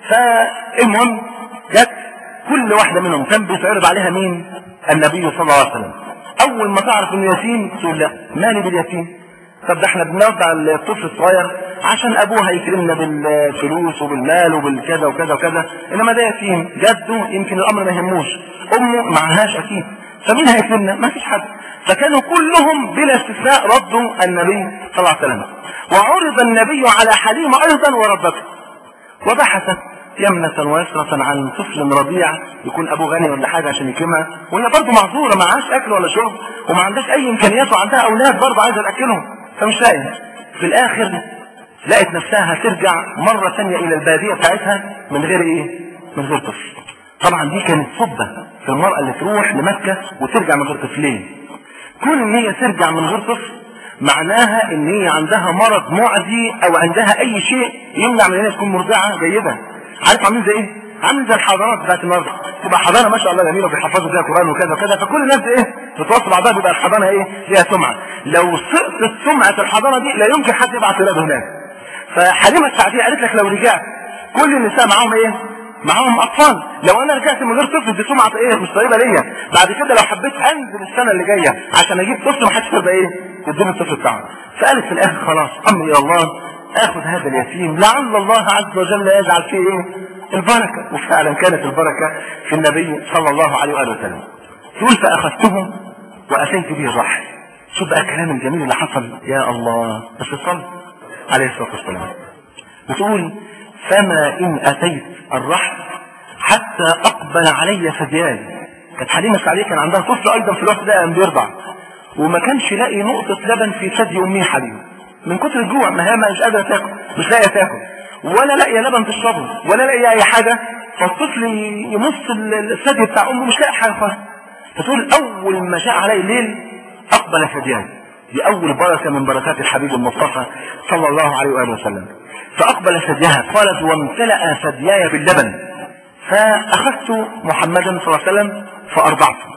فالمهم جت كل واحدة منهم كان بيتعرض عليها مين؟ النبي صلى الله عليه وسلم. أول ما تعرف إنه يتيم تقول لا مالي باليتيم؟ طب ده احنا بنرضع الطفل الصغير عشان ابوه هيكرمنا بالفلوس وبالمال وبالكذا وكذا وكذا انما ده يتيم جده يمكن الامر ما يهموش امه معهاش اكيد فمين هيكرمنا؟ ما فيش حد فكانوا كلهم بلا استثناء ردوا النبي صلى الله عليه وسلم وعرض النبي على حليمه ايضا وردته وبحثت يمنة ويسرة عن طفل رضيع يكون ابوه غني ولا حاجه عشان يكرمها وهي برضه معذوره معهاش اكل ولا شرب وما عندهاش اي امكانيات وعندها اولاد برضه عايزه تاكلهم فمش لاقيه في الاخر لقت نفسها ترجع مره ثانيه الى الباديه بتاعتها من غير ايه؟ من غير طفل طبعا دي كانت صبة في المرأة اللي تروح لمكة وترجع من غير طفلين كون ان هي ترجع من غير طفل معناها ان هي عندها مرض معدي او عندها اي شيء يمنع من ان هي تكون مرضعة جيدة عارف عاملين زي ايه؟ عامل زي الحضانات بتاعت النهارده تبقى حضانه ما شاء الله جميله وبيحفظوا فيها قران وكذا وكذا فكل الناس ايه تتواصل بعضها بيبقى الحضانه ايه ليها سمعه لو سقطت سمعه الحضانه دي لا يمكن حد يبعت ولاده هناك فحليمه السعديه قالت لك لو رجعت كل النساء معاهم ايه معاهم اطفال لو انا رجعت من غير طفل دي سمعه ايه مش طيبه ليا بعد كده لو حبيت انزل السنه اللي جايه عشان اجيب طفل ما حدش يرضى ايه يديني الطفل بتاعه فقالت في الاخر خلاص امري الى الله اخذ هذا اليتيم لعل الله عز وجل يجعل فيه ايه البركه وفعلا كانت البركه في النبي صلى الله عليه واله وسلم يقول فاخذته واتيت به الرحل شوف بقى الكلام الجميل اللي حصل يا الله بس صل عليه الصلاه والسلام بتقول فما إن أتيت الرحل حتى أقبل علي ثديان كانت حليمة السعدية كان عندها طفل أيضا في الوقت ده كان بيرضع وما كانش لاقي نقطة لبن في ثدي أمي حليمة من كتر الجوع ما هي مش قادرة تاكل مش لاقية تاكل ولا لاقية لبن تشربه ولا لاقية أي حاجة فالطفل يمص الثدي بتاع أمه مش لاقي حاجة خالص فتقول أول ما جاء علي الليل أقبل ثديان دي أول بركة من بركات الحبيب المصطفى صلى الله عليه وآله وسلم فأقبل ثديها قالت وامتلأ ثدياي باللبن فأخذت محمدا صلى الله عليه وسلم فأرضعته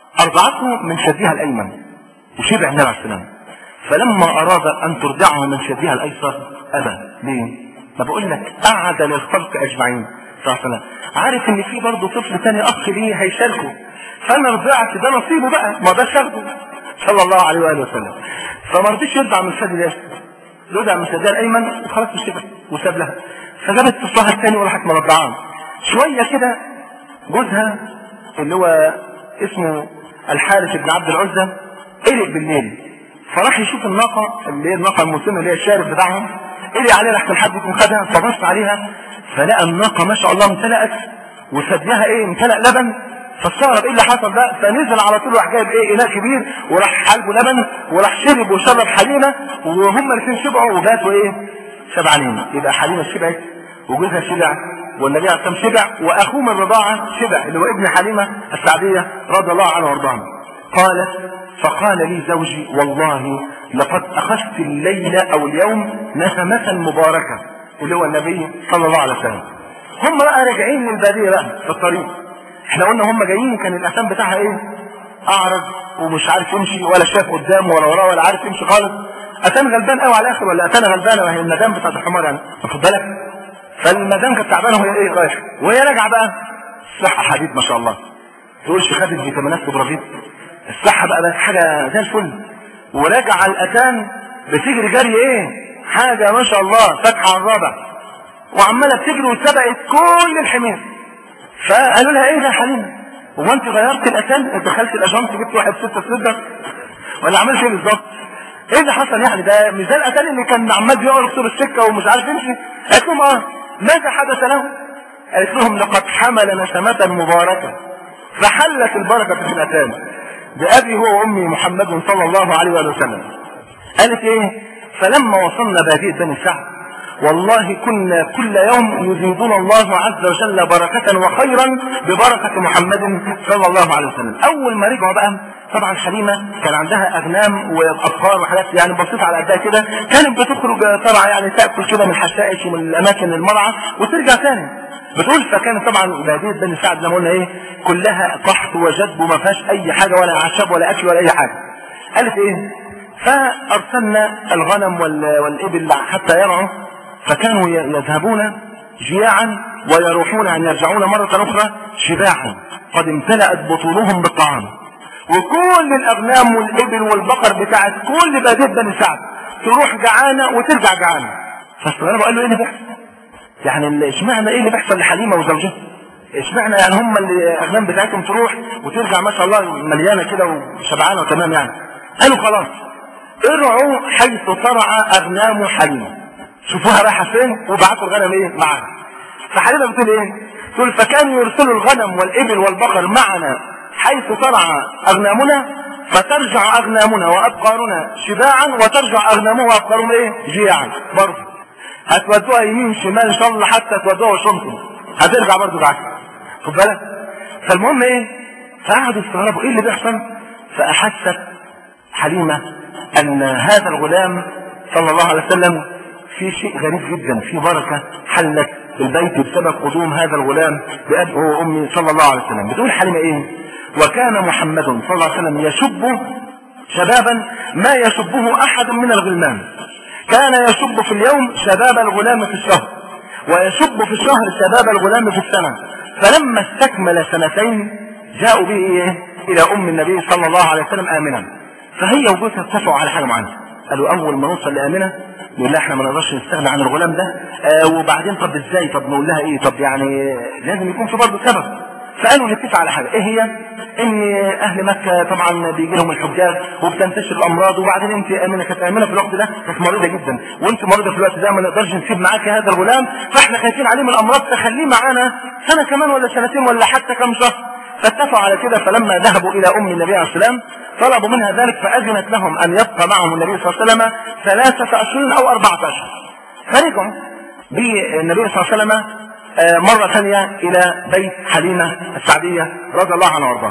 أرضعته من ثديها الأيمن وشبع النبي عليه السلام فلما أراد أن ترضعه من ثديها الأيسر أبى ليه؟ ما بقول لك قعد للخلق أجمعين صلى الله عليه وسلم عارف ان في برضه طفل تاني اخ ليه هيشاركه فانا رضعت ده نصيبه بقى ما ده شرطه صلى الله عليه واله وسلم فما رضيش يرضع من الثدي ده رضع من الثدي الايمن وخلاص مش وساب لها فجابت طفلها الثاني وراحت مرضعاه شويه كده جوزها اللي هو اسمه الحارث بن عبد العزى قلق بالليل فراح يشوف الناقه اللي هي الناقه المسلمه اللي هي الشارف بتاعهم قلق عليها لحسن حد يكون خدها فبص عليها فلقى الناقه ما شاء الله امتلأت وثديها ايه امتلأ لبن فاستغرب ايه اللي حصل ده فنزل على طول راح جايب ايه اناء كبير وراح حلبه لبن وراح شرب وشرب حليمه وهم الاثنين شبعوا وباتوا ايه شبعانين يبقى حليمه شبعت وجوزها شبع والنبي عليه الصلاه والسلام شبع واخوه من الرضاعه شبع اللي هو ابن حليمه السعديه رضي الله عنها وارضاها قالت فقال لي زوجي والله لقد اخذت الليله او اليوم نسمه مباركه اللي هو النبي صلى الله عليه وسلم هم بقى راجعين للباديه بقى في الطريق احنا قلنا هم جايين كان الاسام بتاعها ايه اعرج ومش عارف يمشي ولا شاف قدامه ولا وراه ولا عارف يمشي خالص اتان غلبان قوي على الاخر ولا اتان غلبانه وهي المدام بتاعت الحمار يعني واخد بالك فالمدام كانت تعبانه وهي ايه رايحه وهي راجعه بقى الصحه حديد ما شاء الله تقولش خدت فيتامينات وبرافيت الصحه بقى بقت حاجه زي الفل وراجعه الاتان بتجري جري ايه حاجه ما شاء الله فاتحه على الرابع وعماله بتجري وسبقت كل الحمير فقالوا لها ايه ده يا حليمه هو انت غيرت الاتان دخلت الاجانس جبت واحد ستة سلندر ولا عملت ايه بالظبط ايه اللي حصل يعني ده مش ده الاتان اللي كان عمال بيقرا طول السكه ومش عارف يمشي قالت لهم اه ماذا حدث له قالت لهم لقد حمل نسمة مباركة فحلت البركة في الاتان بأبي هو وأمي محمد صلى الله عليه وآله وسلم قالت ايه فلما وصلنا بادية بني سعد والله كنا كل يوم يزيدنا الله عز وجل بركة وخيرا ببركة محمد صلى الله عليه وسلم أول ما رجعوا بقى طبعا حليمة كان عندها أغنام وأبقار وحاجات يعني بسيطة على قدها كده كانت بتخرج طبعا يعني تأكل كده من الحشائش ومن الأماكن المرعى وترجع تاني بتقول فكانت طبعا بادية بني سعد لما قلنا ايه كلها قحط وجدب وما فيهاش اي حاجة ولا اعشاب ولا اكل ولا اي حاجة قالت ايه فارسلنا الغنم والابل حتى يرعوا فكانوا يذهبون جياعا ويروحون ان يرجعون مرة اخرى شباعا قد امتلأت بطونهم بالطعام وكل الاغنام والابل والبقر بتاعت كل بادية بني سعد تروح جعانة وترجع جعانة فاستغربوا قال له ايه اللي بيحصل يعني اشمعنى ايه اللي بيحصل لحليمه وزوجها اشمعنى يعني هم اللي الاغنام بتاعتهم تروح وترجع ما شاء الله مليانه كده وشبعانه وتمام يعني قالوا خلاص ارعوا حيث ترعى اغنام حليمه شوفوها رايحه فين وبعتوا الغنم ايه معاها فحليمه بتقول ايه تقول فكانوا يرسلوا الغنم والابل والبقر معنا حيث ترعى اغنامنا فترجع اغنامنا وابقارنا شباعا وترجع اغنامها وابقارهم ايه جياعا برضه هتودوها يمين شمال ان شاء الله حتى تودوها واشنطن هترجع برضه بعد خد بالك فالمهم ايه فقعدوا يستغربوا ايه اللي بيحصل فاحست حليمه ان هذا الغلام صلى الله عليه وسلم في شيء غريب جدا في بركه حلت البيت بسبب قدوم هذا الغلام بأبي وأمي صلى الله عليه وسلم بتقول حليمة إيه وكان محمد صلى الله عليه وسلم يشب شبابا ما يشبه أحد من الغلمان كان يشب في اليوم شباب الغلام في الشهر ويشب في الشهر شباب الغلام في السنة فلما استكمل سنتين جاءوا به إيه؟ إلى أم النبي صلى الله عليه وسلم آمنا فهي وجوزها اتفقوا على حاجة معينة قالوا أول ما نوصل لآمنة نقول لها احنا ما نقدرش نستغنى عن الغلام ده آه وبعدين طب ازاي طب نقول لها ايه طب يعني لازم يكون في برضه سبب فقالوا نتفق على حاجه ايه هي ان اهل مكه طبعا بيجي لهم الحجاج وبتنتشر الامراض وبعدين انت امنه كانت امنه في الوقت ده كانت مريضه جدا وانت مريضه في الوقت ده ما نقدرش نسيب معاك هذا الغلام فاحنا خايفين عليه من الامراض تخليه معانا سنه كمان ولا سنتين ولا حتى كم شهر فاتفقوا على كده فلما ذهبوا الى ام النبي عليه السلام طلبوا منها ذلك فاذنت لهم ان يبقى معهم النبي صلى الله عليه وسلم ثلاثه اشهر او اربعه اشهر فرجعوا بالنبي صلى الله عليه وسلم مرة ثانية إلى بيت حليمة السعدية رضي الله عنها وارضاها.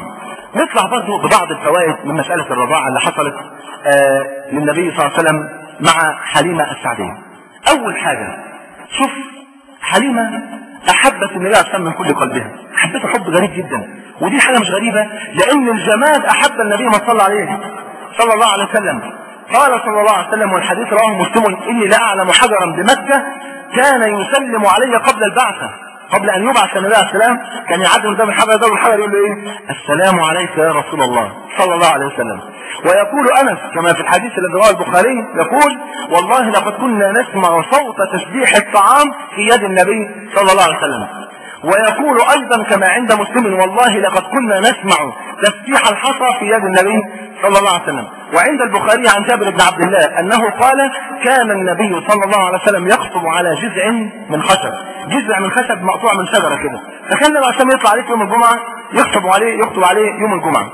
نطلع برضه ببعض الفوائد من مسألة الرضاعة اللي حصلت آه للنبي صلى الله عليه وسلم مع حليمة السعدية أول حاجة شوف حليمة أحبت النبي عليه السلام من كل قلبها حبته حب غريب جدا ودي حاجة مش غريبة لأن الجماد أحب النبي ما صلى عليه صلى الله عليه وسلم قال صلى الله عليه وسلم والحديث رواه مسلم إني لا أعلم حجرا بمكة كان يسلم علي قبل البعثة قبل أن يبعث النبي عليه السلام كان يعدي قدام الحجر ده والحجر يقول له إيه السلام عليك يا رسول الله صلى الله عليه وسلم ويقول أنس كما في الحديث الذي رواه البخاري يقول والله لقد كنا نسمع صوت تسبيح الطعام في يد النبي صلى الله عليه وسلم ويقول أيضا كما عند مسلم والله لقد كنا نسمع تسبيح الحصى في يد النبي صلى الله عليه وسلم وعند البخاري عن جابر بن عبد الله أنه قال كان النبي صلى الله عليه وسلم يخطب على جذع من خشب جذع من خشب مقطوع من شجرة كده فكان النبي عشان يطلع عليه يوم الجمعة يخطب عليه يخطب عليه يوم الجمعة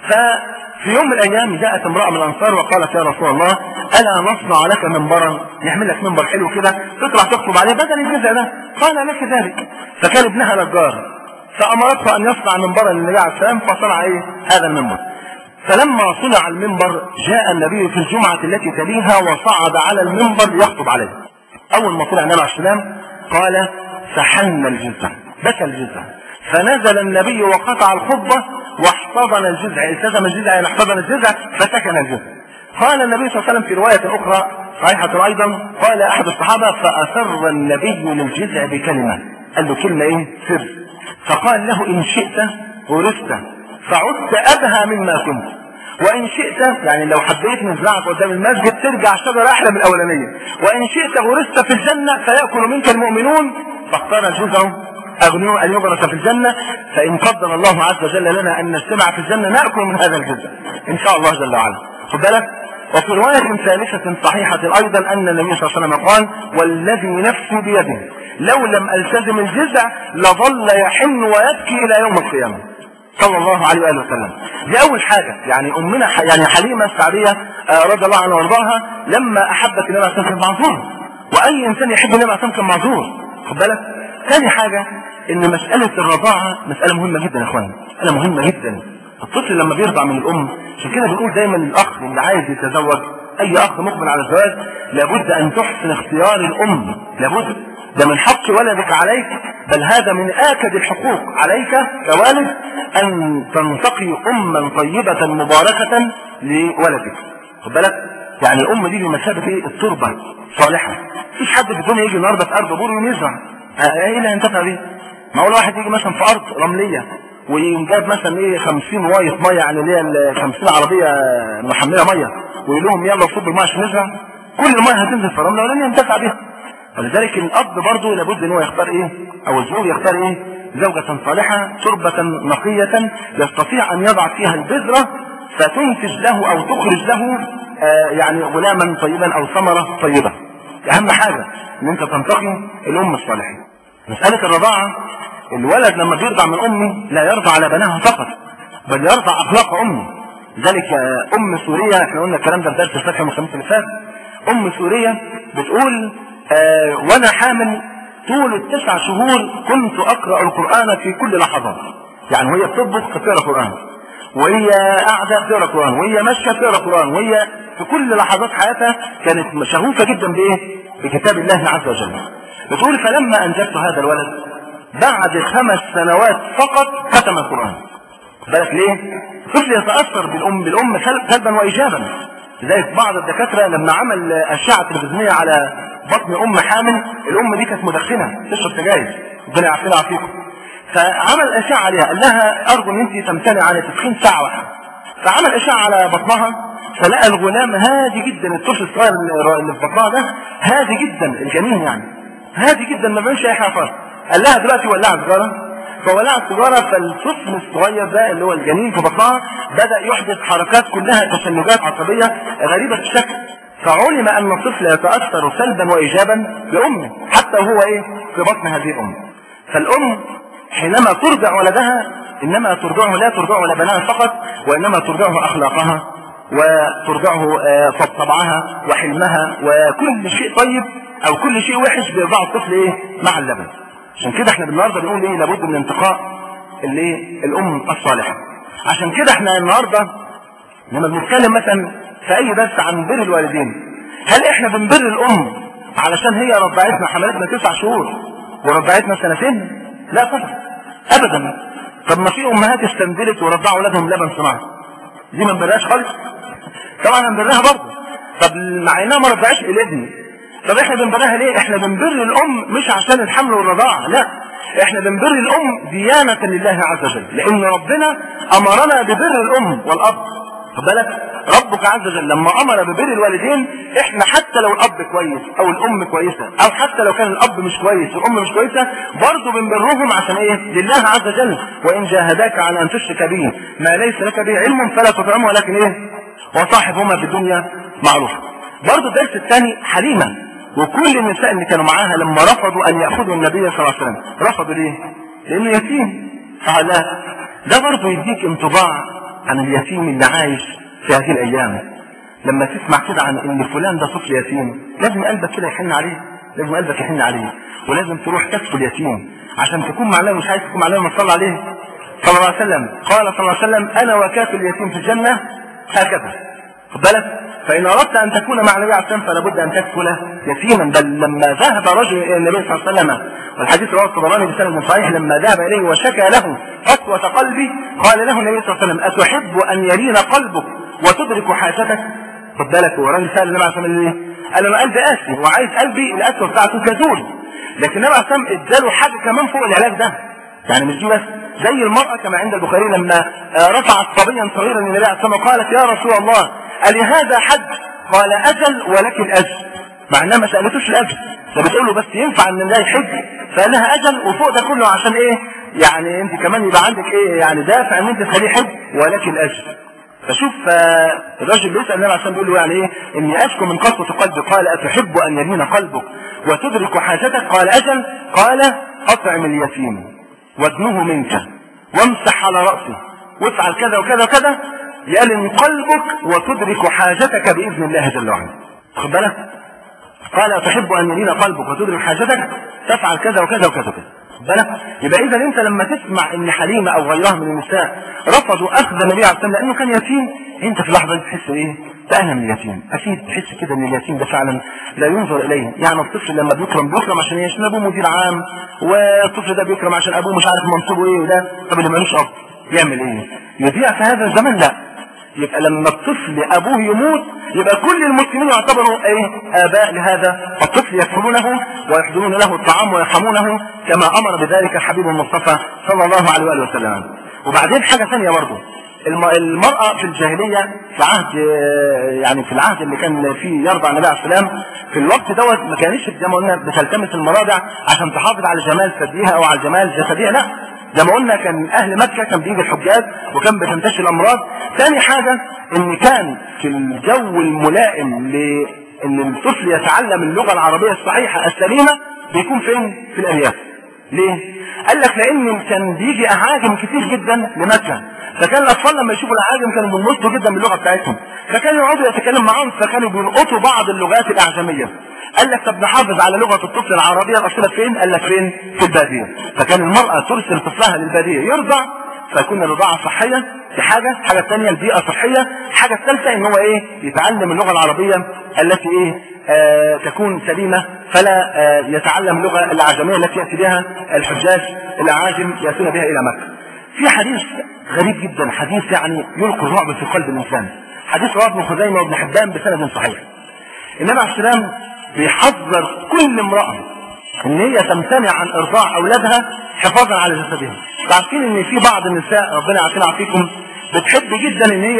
ففي يوم من الأيام جاءت امرأة من الأنصار وقالت يا رسول الله ألا نصنع لك منبرا نعمل لك منبر حلو كده تطلع تخطب عليه بدل الجزء ده قال لك ذلك فكان ابنها نجار فأمرته أن يصنع منبرا للنبي عليه السلام فصنع إيه هذا المنبر فلما صنع المنبر جاء النبي في الجمعة التي تليها وصعد على المنبر ليخطب عليه أول ما طلع النبي عليه السلام قال فحن الجزع بكى الجزع فنزل النبي وقطع الخطبة واحتضن الجزع التزم الجزع يعني احتضن الجزع فسكن الجزع قال النبي صلى الله عليه وسلم في رواية أخرى صحيحة أيضا قال أحد الصحابة فأسر النبي للجزع بكلمة قال له كلمة إيه سر فقال له إن شئت ورثت فعدت أبهى مما كنت وإن شئت يعني لو حبيت نزرعك قدام المسجد ترجع شجرة أحلى من الأولانية وإن شئت غرست في الجنة فيأكل منك المؤمنون فاختار الجزع أغنيه أن يغرس في الجنة فإن قدر الله عز وجل لنا أن نجتمع في الجنة نأكل من هذا الجزء إن شاء الله جل وعلا خد بالك وفي رواية ثالثة صحيحة أيضا أن النبي صلى الله عليه وسلم قال والذي نفسي بيده لو لم ألتزم الجزع لظل يحن ويبكي إلى يوم القيامة صلى الله عليه وآله وسلم دي أول حاجة يعني أمنا ح... يعني حليمة السعدية آه رضي الله عنها وارضاها لما أحبت النبي عليه الصلاة والسلام كان معذور وأي إنسان يحب النبي عليه الصلاة والسلام كان معذور خد بالك ثاني حاجة ان مسألة الرضاعة مسألة مهمة جدا يا اخوان مسألة مهمة جدا الطفل لما بيرضع من الام عشان كده بنقول دايما الاخ اللي عايز يتزوج اي اخ مقبل على الزواج لابد ان تحسن اختيار الام لابد ده من حق ولدك عليك بل هذا من اكد الحقوق عليك كوالد ان تنتقي اما طيبة مباركة لولدك خد بالك يعني الام دي بمثابة ايه التربة صالحة مفيش حد في الدنيا يجي النهارده في ارض بور ويزرع ايه اللي هينتفع بيه معقول واحد يجي مثلا في ارض رمليه ويجاب مثلا ايه 50 واية ميه يعني اللي هي ال 50 عربيه محمله ميه ويقول لهم يلا صب الميه عشان نزرع كل الميه هتنزل في الرمله ولن ينتفع بها ولذلك الاب برضه لابد ان هو يختار ايه او الزوج يختار ايه زوجة صالحة تربة نقية يستطيع ان يضع فيها البذرة فتنتج له او تخرج له آه يعني غلاما طيبا او ثمرة طيبة اهم حاجة ان انت تنتقي الام الصالحة مسألة الرضاعة الولد لما بيرضع من امه لا يرضى على بناها فقط بل يرضى اخلاق امه ذلك ام سورية احنا قلنا الكلام ده في درس الفتح من الخميس اللي فات ام سورية بتقول آه وانا حامل طول التسع شهور كنت اقرأ القرآن في كل لحظات يعني وهي بتطبخ تقرأ قرآن وهي قاعدة تقرأ قرآن وهي ماشية تقرأ قرآن وهي في كل لحظات حياتها كانت شغوفة جدا بايه بكتاب الله عز وجل بتقول فلما انجبت هذا الولد بعد خمس سنوات فقط ختم القرآن بالك ليه الطفل يتأثر بالأم بالأم سلبا وإيجابا لذلك بعض الدكاترة لما عمل أشعة تلفزيونية على بطن أم حامل الأم دي كانت مدخنة تشرب سجاير ربنا يعافينا ويعافيكم فعمل أشعة عليها قال لها أرجو إن أنت تمتنع عن التدخين ساعة واحدة فعمل أشعة على بطنها فلقى الغلام هادي جدا الطفل الصغير اللي في بطنها ده هادي جدا الجنين يعني هادي جدا ما بيعملش أي حاجة خالص قال لها دلوقتي ولعت سيجاره فولعت سيجاره فالطفل الصغير ده اللي هو الجنين في بطنها بدا يحدث حركات كلها تشنجات عصبيه غريبه الشكل فعلم ان الطفل يتاثر سلبا وايجابا بامه حتى وهو ايه في بطن هذه الام فالام حينما ترضع ولدها انما ترضعه لا ترضعه لبناها فقط وانما ترضعه اخلاقها وترضعه طبعها وحلمها وكل شيء طيب او كل شيء وحش بيرضعه الطفل ايه مع اللبن عشان كده احنا النهارده بنقول ايه لابد من انتقاء الايه الام الصالحه عشان كده احنا النهارده لما بنتكلم مثلا في اي درس عن بر الوالدين هل احنا بنبر الام علشان هي رضعتنا حملتنا تسع شهور ورضعتنا سنتين لا طبعا ابدا طب ما في امهات استنزلت ورضعوا اولادهم لبن صناعي دي ما نبرهاش خالص طبعا هنبرها برضه طب مع انها ما رضعتش الابن طب احنا بنبرها ليه احنا بنبر الام مش عشان الحمل والرضاعه لا احنا بنبر الام ديانه لله عز وجل لان ربنا امرنا ببر الام والاب خد بالك ربك عز وجل لما امر ببر الوالدين احنا حتى لو الاب كويس او الام كويسه او حتى لو كان الاب مش كويس والام مش كويسه برضه بنبرهم عشان ايه لله عز وجل وان جاهداك على ان تشرك به ما ليس لك به علم فلا تطعمه ولكن ايه وصاحبهما في الدنيا معروفه برضه الدرس الثاني حليمه وكل النساء اللي كانوا معاها لما رفضوا ان ياخذوا النبي صلى الله عليه وسلم رفضوا ليه لانه يتيم فلا ده برضه يديك انطباع عن اليتيم اللي عايش في هذه الايام لما تسمع كده عن ان فلان ده طفل يتيم لازم قلبك كده يحن عليه لازم قلبك يحن عليه ولازم تروح تكفل اليتيم عشان تكون مع النبي مش عايز تكون مع النبي ما تصلي عليه صلى الله عليه وسلم قال صلى الله عليه وسلم انا وكافل اليتيم في الجنه هكذا خد بالك فإن أردت أن تكون مع النبي عليه الصلاة والسلام فلا بد أن تكفل يتيما بل لما ذهب رجل إلى النبي صلى الله عليه وسلم والحديث رواه الطبراني بسند صحيح لما ذهب إليه وشكى له قسوة قلبي قال له النبي صلى الله عليه وسلم أتحب أن يلين قلبك وتدرك حاجتك خد بالك هو راجل سأل النبي عليه الصلاة والسلام إيه؟ قال له أنا قلبي قاسي وعايز قلبي القسوة بتاعته تزول لكن النبي عليه الصلاة والسلام اداله حاجة كمان فوق العلاج ده يعني مش دي بس زي المرأة كما عند البخاري لما رفعت صبيا صغيرا للنبي عليه الصلاة والسلام قالت يا رسول الله ألهذا حج قال أجل ولكن أجل مع انها ما سالتوش الاجل ده بتقول له بس ينفع ان ده يحج فقال لها اجل وفوق ده كله عشان ايه يعني انت كمان يبقى عندك ايه يعني دافع ان انت تخليه حج ولكن اجل فشوف الراجل بيسال النبي عشان بيقول له يعني ايه اني اشكو من قسوه قلبي قال اتحب ان يلين قلبك وتدرك حاجتك قال اجل قال اطعم اليتيم وادنه منك وامسح على راسه وافعل كذا وكذا وكذا يلن قلبك وتدرك حاجتك باذن الله جل وعلا خد بالك قال تحب ان يلين قلبك وتدرك حاجتك تفعل كذا وكذا وكذا وكذا بالك يبقى اذا انت لما تسمع ان حليمه او غيرها من النساء رفضوا اخذ النبي عليه الصلاه والسلام لانه كان يتيم انت في اللحظه دي تحس ايه؟ تألم من اليتيم اكيد تحس كده ان اليتيم ده فعلا لا ينظر اليه يعني الطفل لما بيكرم بيكرم عشان ايه؟ عشان ابوه مدير عام والطفل ده بيكرم عشان ابوه مش عارف منصبه ايه وده طب اللي مالوش اب يعمل ايه؟ يضيع في هذا الزمن لا يبقى لما الطفل ابوه يموت يبقى كل المسلمين يعتبروا ايه اباء لهذا الطفل يكفلونه ويحضرون له الطعام ويرحمونه كما امر بذلك الحبيب المصطفى صلى الله عليه واله وسلم وبعدين حاجه ثانيه برضه المرأة في الجاهلية في عهد يعني في العهد اللي كان فيه يرضع النبي عليه السلام في الوقت دوت ما كانش زي ما قلنا بتلتمس المراضع عشان تحافظ على جمال ثديها او على جمال جسدها لا زي ما قلنا كان اهل مكة كان بيجي الحجاج وكان بتنتشر الامراض ثاني حاجة ان كان في الجو الملائم لان الطفل يتعلم اللغة العربية الصحيحة السليمة بيكون فين في الارياف ليه قال لك لان كان بيجي اعاجم كتير جدا لمكة فكان الاطفال لما يشوفوا الاعاجم كانوا بينبسطوا جدا باللغه بتاعتهم فكانوا يقعدوا يتكلموا معاهم فكانوا بيلقطوا بعض اللغات الاعجميه قال لك طب نحافظ على لغه الطفل العربيه الاصيله فين؟ قال لك فين؟ في الباديه فكان المراه ترسل طفلها للباديه يرضع فيكون الرضاعه صحيه في حاجه، الحاجه الثانيه البيئه صحيه، الحاجه الثالثه ان هو ايه؟ يتعلم اللغه العربيه التي ايه؟ آه تكون سليمه فلا آه يتعلم اللغه الاعجميه التي ياتي بها الحجاج الاعاجم ياتون بها الى مكه. في حديث غريب جدا حديث يعني يلقي الرعب في قلب الانسان حديث رواه ابن خزيمه وابن حبان بسند صحيح النبي عليه السلام بيحذر كل امراه ان هي تمتنع عن ارضاع اولادها حفاظا على جسدها عارفين ان في بعض النساء ربنا يعافينا ويعافيكم بتحب جدا ان هي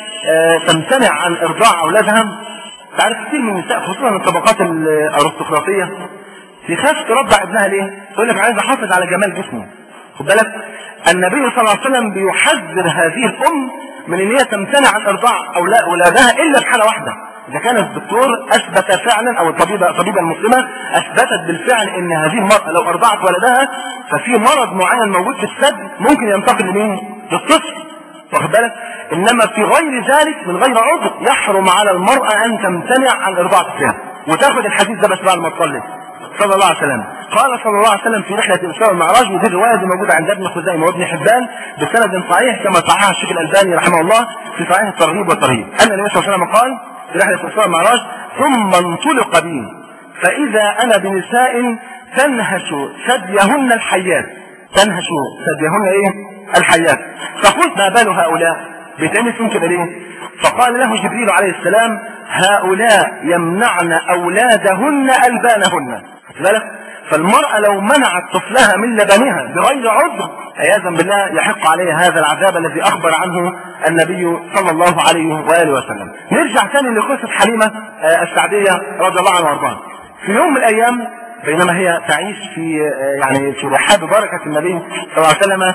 آه تمتنع عن ارضاع اولادها تعرف كتير من النساء خصوصا الطبقات الارستقراطيه تخاف ترضع ابنها ليه؟ تقول لك عايز احافظ على جمال جسمه خد بالك النبي صلى الله عليه وسلم بيحذر هذه الام من ان هي تمتنع عن ارضاع اولادها الا في حاله واحده اذا كان الدكتور اثبت فعلا او الطبيبه الطبيبه المسلمه اثبتت بالفعل ان هذه المراه لو ارضعت ولدها ففي مرض معين موجود في الثدي ممكن ينتقل لمين؟ للطفل واخد بالك؟ انما في غير ذلك من غير عذر يحرم على المراه ان تمتنع عن ارضاع طفلها وتاخذ الحديث ده بس بعد ما تصلي صلى الله عليه وسلم قال صلى الله عليه وسلم في رحله الاسراء والمعراج ودي الروايه دي موجوده عند ابن خزيمه وابن حبان بسند صحيح كما صححها الشيخ الالباني رحمه الله في صحيح الترغيب والترهيب ان النبي صلى الله عليه وسلم قال في رحله الاسراء والمعراج ثم انطلق بي فاذا انا بنساء تنهش ثديهن الحيات تنهش ثديهن ايه الحيات فقلت ما بال هؤلاء بتنسون كده ليه فقال له جبريل عليه السلام هؤلاء يمنعن اولادهن البانهن بالك فالمرأة لو منعت طفلها من لبنها بغير عذر عياذا بالله يحق عليها هذا العذاب الذي أخبر عنه النبي صلى الله عليه وآله وسلم نرجع ثاني لقصة حليمة السعدية رضي الله عنها وارضاها في يوم من الأيام بينما هي تعيش في يعني في رحاب بركة النبي صلى الله عليه وسلم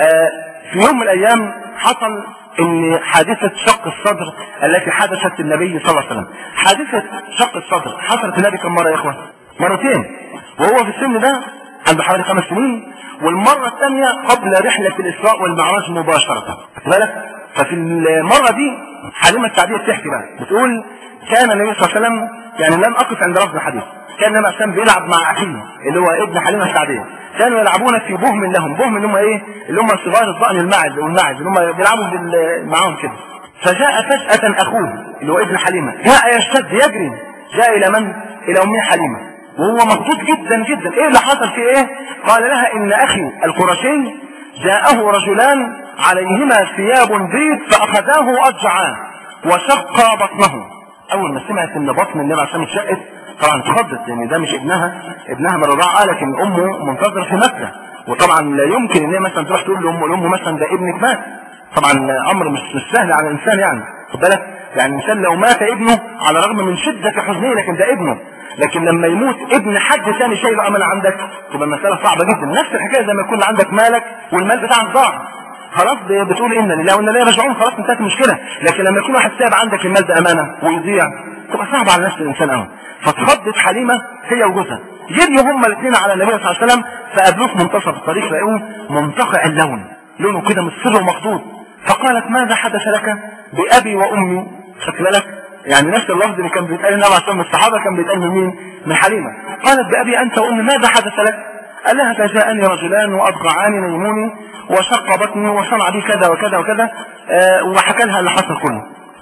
في يوم من الأيام حصل ان حادثة شق الصدر التي حدثت النبي صلى الله عليه وسلم حادثة شق الصدر حصلت النبي كم مرة يا اخوة مرتين وهو في السن ده عنده حوالي خمس سنين والمرة الثانية قبل رحلة الإسراء والمعراج مباشرة بالك ففي المرة دي حليمة السعدية بتحكي بقى بتقول كان النبي صلى الله عليه وسلم يعني لم أقف عند لفظ الحديث كان النبي صلى الله عليه وسلم بيلعب مع أخيه اللي هو ابن حليمة السعدية كانوا يلعبون في بهم لهم بهم اللي هم ايه اللي هم صغار الضأن الماعز والماعز اللي هم بيلعبوا بال... معاهم كده فجاء فجأة أخوه اللي هو ابن حليمة جاء يشتد يجري جاء إلى من؟ إلى أم حليمة وهو مخطوط جدا جدا ايه اللي حصل في ايه قال لها ان اخي القرشي جاءه رجلان عليهما ثياب بيض فاخذاه واضجعاه وشق بطنه اول ما سمعت ان بطن النبي عشان اتشقت طبعا اتخضت لان ده مش ابنها ابنها من الرضاعه لكن امه منتظره في مكه وطبعا لا يمكن ان هي مثلا تروح تقول لامه لامه مثلا ده ابنك مات طبعا امر مش مش سهل على الانسان يعني خد بالك يعني الانسان لو مات ابنه على الرغم من شده حزنه لكن ده ابنه لكن لما يموت ابن حد ثاني شايله امل عندك تبقى المساله صعبه جدا نفس الحكايه زي ما يكون عندك مالك والمال بتاعك ضاع خلاص بتقول ان لله وان لا راجعون خلاص انتهت المشكله لكن لما يكون واحد ساب عندك المال ده امانه ويضيع تبقى صعبه على نفس الانسان قوي فاتخضت حليمه هي وجوزها جريوا هما الاثنين على النبي صلى الله عليه وسلم فقابلوه في منتصف الطريق لقوه منتقع اللون لونه كده مصفر ومخضوض فقالت ماذا حدث لك بابي وامي خدت بالك يعني نفس اللفظ اللي كان بيتقال النبي عليه الصلاه الصحابه كان بيتقال من مين؟ من حليمه قالت بابي انت وامي ماذا حدث لك؟ قال لها فجاءني رجلان واضجعاني نيموني وشق بطني وصنع بي كذا وكذا وكذا آه وحكى لها اللي حصل كله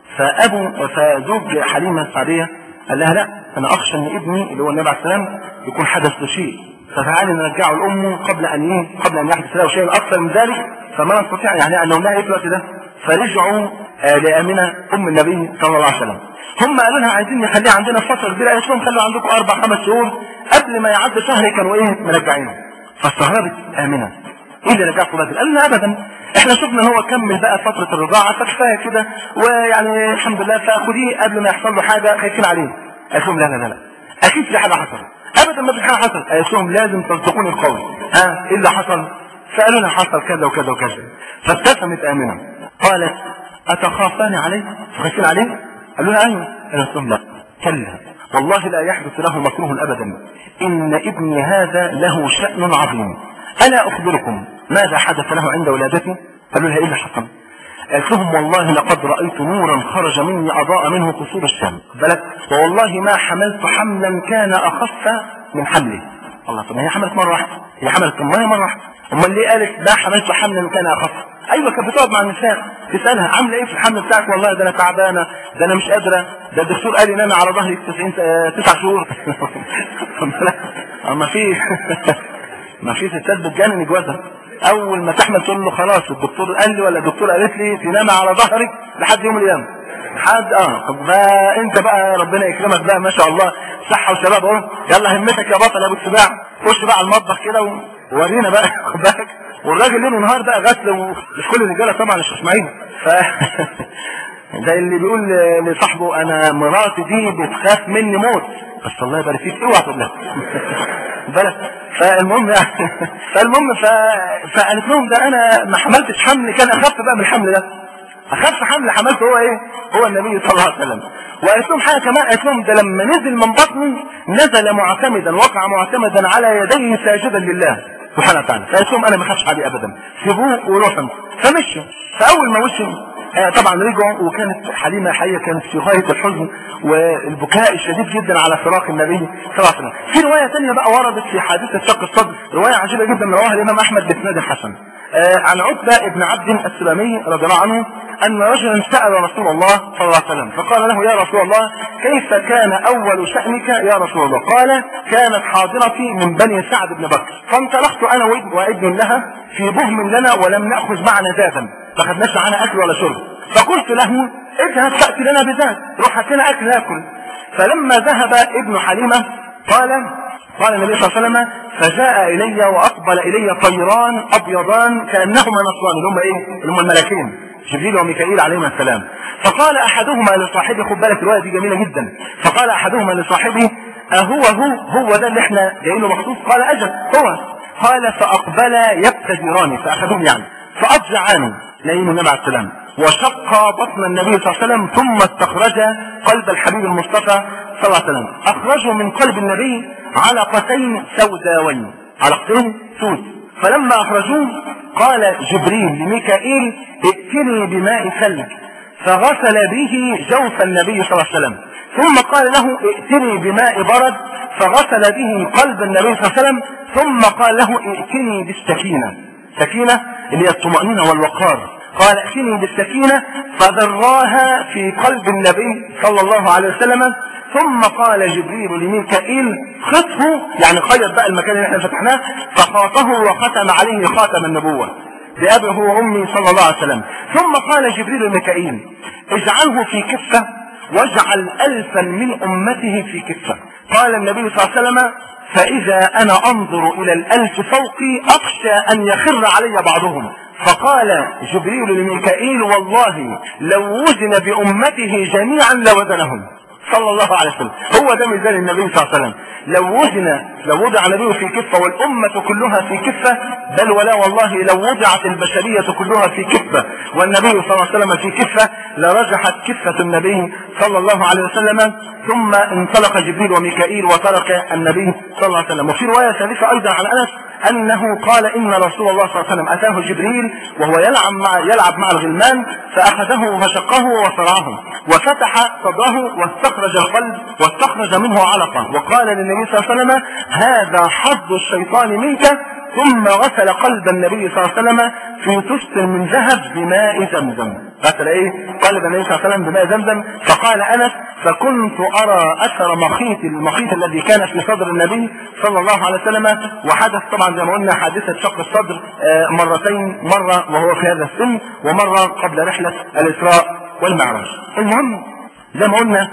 فابو فزوج حليمه السعديه قال لها لا انا اخشى ان ابني اللي هو النبي عليه السلام يكون حدث له شيء فتعالي نرجعه لامه قبل ان ايه قبل ان يحدث له شيء اكثر من ذلك فما نستطيع يعني ان نقول لها ايه في الوقت ده فرجعوا آه لامنه ام النبي صلى الله عليه وسلم هم قالوا لها عايزين نخليها عندنا فتره كبيره قالت لهم خلوا عندكم اربع خمس شهور قبل ما يعدي شهر كانوا ايه مرجعينه فاستغربت امنه ايه اللي رجعكم بدري؟ قال لنا ابدا احنا شفنا ان هو كمل بقى فتره الرضاعه فكفايه كده ويعني الحمد لله فخديه قبل ما يحصل له حاجه خايفين عليه قالت لهم لا لا لا اكيد في حاجه حصلت ابدا ما فيش حاجه حصلت قالت لهم لازم تصدقوني القول ها ايه اللي حصل؟ فقالوا لها حصل كذا وكذا وكذا فابتسمت امنه قالت اتخافان عليه؟ تخافين عليه؟ قالوا لها ايوه قالت لهم لا كلا والله لا يحدث له مكروه ابدا ان ابني هذا له شان عظيم الا اخبركم ماذا حدث له عند ولادته قالوا لها ايه اللي حصل قالت لهم والله لقد رايت نورا خرج مني اضاء منه قصور الشام بلد والله ما حملت حملا كان اخف من حمله الله طب هي حملت مره واحده هي حملت الميه مره واحده امال ليه قالت ما حملت حملا كان اخف ايوه كانت بتقعد مع النساء تسالها عامله ايه في الحمل بتاعك والله ده انا تعبانه ده انا مش قادره ده الدكتور قال لي نامي على ظهري 90 تسع شهور ما في ما في ستات بتجنن جوازها اول ما تحمل تقول له خلاص الدكتور قال لي ولا الدكتور قالت لي تنام على ظهرك لحد يوم القيامه لحد اه طب بقى انت بقى ربنا يكرمك بقى ما شاء الله صحه وشباب اهو يلا همتك يا بطل يا ابو السباع خش بقى على المطبخ كده وورينا بقى خد بالك والراجل ليل ونهار بقى غسل ومش كل الرجاله طبعا مش اسماعيل ف ده اللي بيقول لصاحبه انا مراتي دي بتخاف مني موت بس الله يبارك فيك اوعى تقول لها بالك فالمهم يعني فالمهم ف... فقالت لهم ده انا ما حملتش حمل كان اخف بقى من الحمل ده اخف حمل حملته هو ايه هو النبي صلى الله عليه وسلم وقالت لهم حاجه كمان قالت لهم ده لما نزل من بطني نزل معتمدا وقع معتمدا على يديه ساجدا لله سبحانه وتعالى فقالت لهم انا ما اخافش عليه ابدا سيبوه وروحوا فمشوا فاول ما وصل آه طبعا رجعوا وكانت حليمه حقيقه كانت في غايه الحزن والبكاء الشديد جدا على فراق النبي صلى الله عليه وسلم. في روايه ثانيه بقى وردت في حادثه شق الصدر روايه عجيبه جدا رواها الامام احمد باسناد حسن. آه عن عتبه بن عبد السلامي رضي الله عنه ان رجلا سال رسول الله صلى الله عليه وسلم فقال له يا رسول الله كيف كان اول شانك يا رسول الله؟ قال كانت حاضرتي من بني سعد بن بكر فانطلقت انا وابن لها في بهم لنا ولم ناخذ معنا ذاتا ما خدناش معانا اكل ولا شرب فقلت له اذهب تاتي لنا بذات روح هات لنا اكل ناكل فلما ذهب ابن حليمه قال قال النبي صلى الله عليه وسلم فجاء الي واقبل الي طيران ابيضان كانهما نصران اللي هم ايه؟ اللي هم الملكين جبريل وميكائيل عليهما السلام فقال احدهما لصاحبه خد بالك الروايه دي جميله جدا فقال احدهما لصاحبه اهو هو هو ده اللي احنا جايين له مخصوص قال اجل هو قال فاقبلا يبتدران فاخذوهم يعني فاضجعان نايم النبي عليه السلام وشق بطن النبي صلى الله عليه وسلم ثم استخرج قلب الحبيب المصطفى صلى الله عليه وسلم اخرجوا من قلب النبي علقتين سوداوين علقتين سود فلما اخرجوه قال جبريل لميكائيل ائتني بماء ثلج فغسل به جوف النبي صلى الله عليه وسلم ثم قال له ائتني بماء برد فغسل به قلب النبي صلى الله عليه وسلم ثم قال له ائتني بالسكينة سكينة اللي هي الطمأنينة والوقار قال ائتني بالسكينة فذراها في قلب النبي صلى الله عليه وسلم ثم قال جبريل لميكائيل خطه يعني خيط بقى المكان اللي احنا فتحناه فخاطه وختم عليه خاتم النبوة بأبي هو أمي صلى الله عليه وسلم ثم قال جبريل لميكائيل اجعله في كفة واجعل ألفا من أمته في كفة قال النبي صلى الله عليه وسلم فإذا أنا أنظر إلى الألف فوقي أخشى أن يخر علي بعضهم فقال جبريل لميكائيل والله لو وزن بأمته جميعا لوزنهم صلى الله عليه وسلم هو ده ميزان النبي صلى الله عليه وسلم لو وزن لو وضع النبي في كفة والأمة كلها في كفة بل ولا والله لو وضعت البشرية كلها في كفة والنبي صلى الله عليه وسلم في كفة لرجحت كفة النبي صلى الله عليه وسلم ثم انطلق جبريل وميكائيل وترك النبي صلى الله عليه وسلم وفي رواية ثالثة أيضا عن أنس أنه قال إن رسول الله صلى الله عليه وسلم أتاه جبريل وهو يلعب مع يلعب مع الغلمان فأخذه فشقه وصرعه وفتح صدره واستخرج القلب واستخرج منه علقة وقال للنبي صلى الله عليه وسلم هذا حظ الشيطان منك ثم غسل قلب النبي صلى الله عليه وسلم في طست من ذهب بماء زمزم غسل ايه قلب النبي صلى الله عليه وسلم بماء زمزم فقال انس فكنت ارى اثر مخيط المخيط الذي كان في صدر النبي صلى الله عليه وسلم وحدث طبعا زي ما قلنا حادثه شق الصدر مرتين مره وهو في هذا السن ومره قبل رحله الاسراء والمعراج المهم زي ما قلنا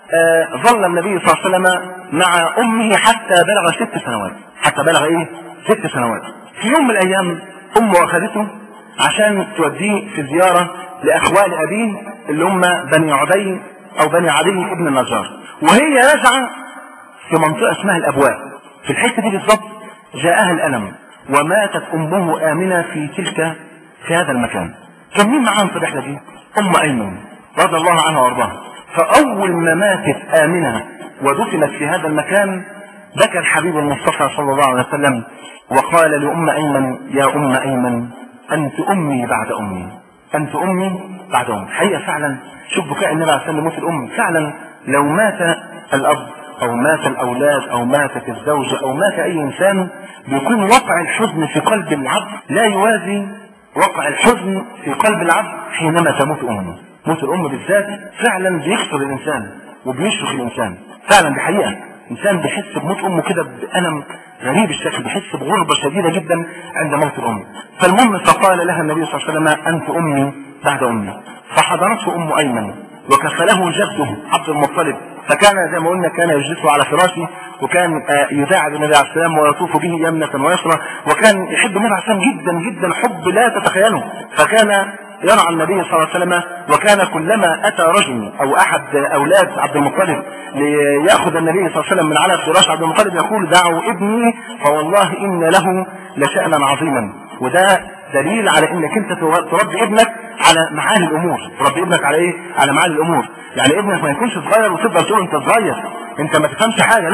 آه ظل النبي صلى الله عليه وسلم مع امه حتى بلغ ست سنوات حتى بلغ ايه ست سنوات في يوم من الايام امه اخذته عشان توديه في زياره لاخوال ابيه اللي هم بني عدي او بني عدي ابن النجار وهي راجعه في منطقه اسمها الابواء في الحته دي بالظبط جاءها الالم وماتت امه امنه في تلك في هذا المكان كان مين معاهم في الرحله دي؟ ام ايمن رضي الله عنها وارضاها فاول ما ماتت امنه ودفنت في هذا المكان بكى الحبيب المصطفى صلى الله عليه وسلم وقال لأم أيمن يا أم أيمن أنت أمي بعد أمي أنت أمي بعد أمي حقيقة فعلا شوف بكاء النبي عليه السلام موت الأم فعلا لو مات الأب أو مات الأولاد أو ماتت الزوجة أو مات أي إنسان بيكون وقع الحزن في قلب العبد لا يوازي وقع الحزن في قلب العبد حينما تموت أمه موت الأم بالذات فعلا بيكسر الإنسان وبيشرخ الإنسان فعلا دي حقيقة انسان بيحس بموت امه كده بألم غريب الشكل بيحس بغربة شديدة جدا عند موت الام فالمهم فقال لها النبي صلى الله عليه وسلم انت امي بعد امي فحضرته ام ايمن وكفله جده عبد المطلب فكان زي ما قلنا كان يجلسه على فراشه وكان يداعب النبي عليه السلام ويطوف به يمنة ويسرى وكان يحب النبي عليه السلام جدا جدا حب لا تتخيله فكان يرعى النبي صلى الله عليه وسلم وكان كلما اتى رجل او احد اولاد عبد المطلب لياخذ النبي صلى الله عليه وسلم من على فراش عبد المطلب يقول دعوا ابني فوالله ان له لشانا عظيما وده دليل على انك انت تربي ابنك على معاني الامور تربي ابنك على ايه على معاني الامور يعني ابنك ما يكونش صغير وتفضل تقول انت صغير انت ما تفهمش حاجه لا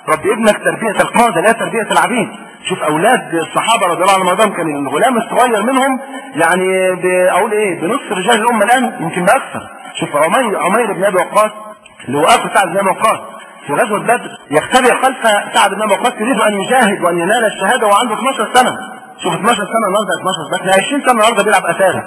ربي ابنك تربيه القاده لا تربيه العبيد شوف اولاد الصحابه رضي الله عنهم كان الغلام الصغير منهم يعني اقول ايه بنصف رجال الامه الان يمكن باكثر شوف عمير عمير بن ابي وقاص اللي هو اخو سعد بن ابي وقاص في غزوه بدر يختبئ خلف سعد بن ابي وقاص يريد ان يجاهد وان ينال الشهاده وعنده 12 سنه شوف 12 سنه النهارده 12 بس 20 سنه النهارده بيلعب اساسا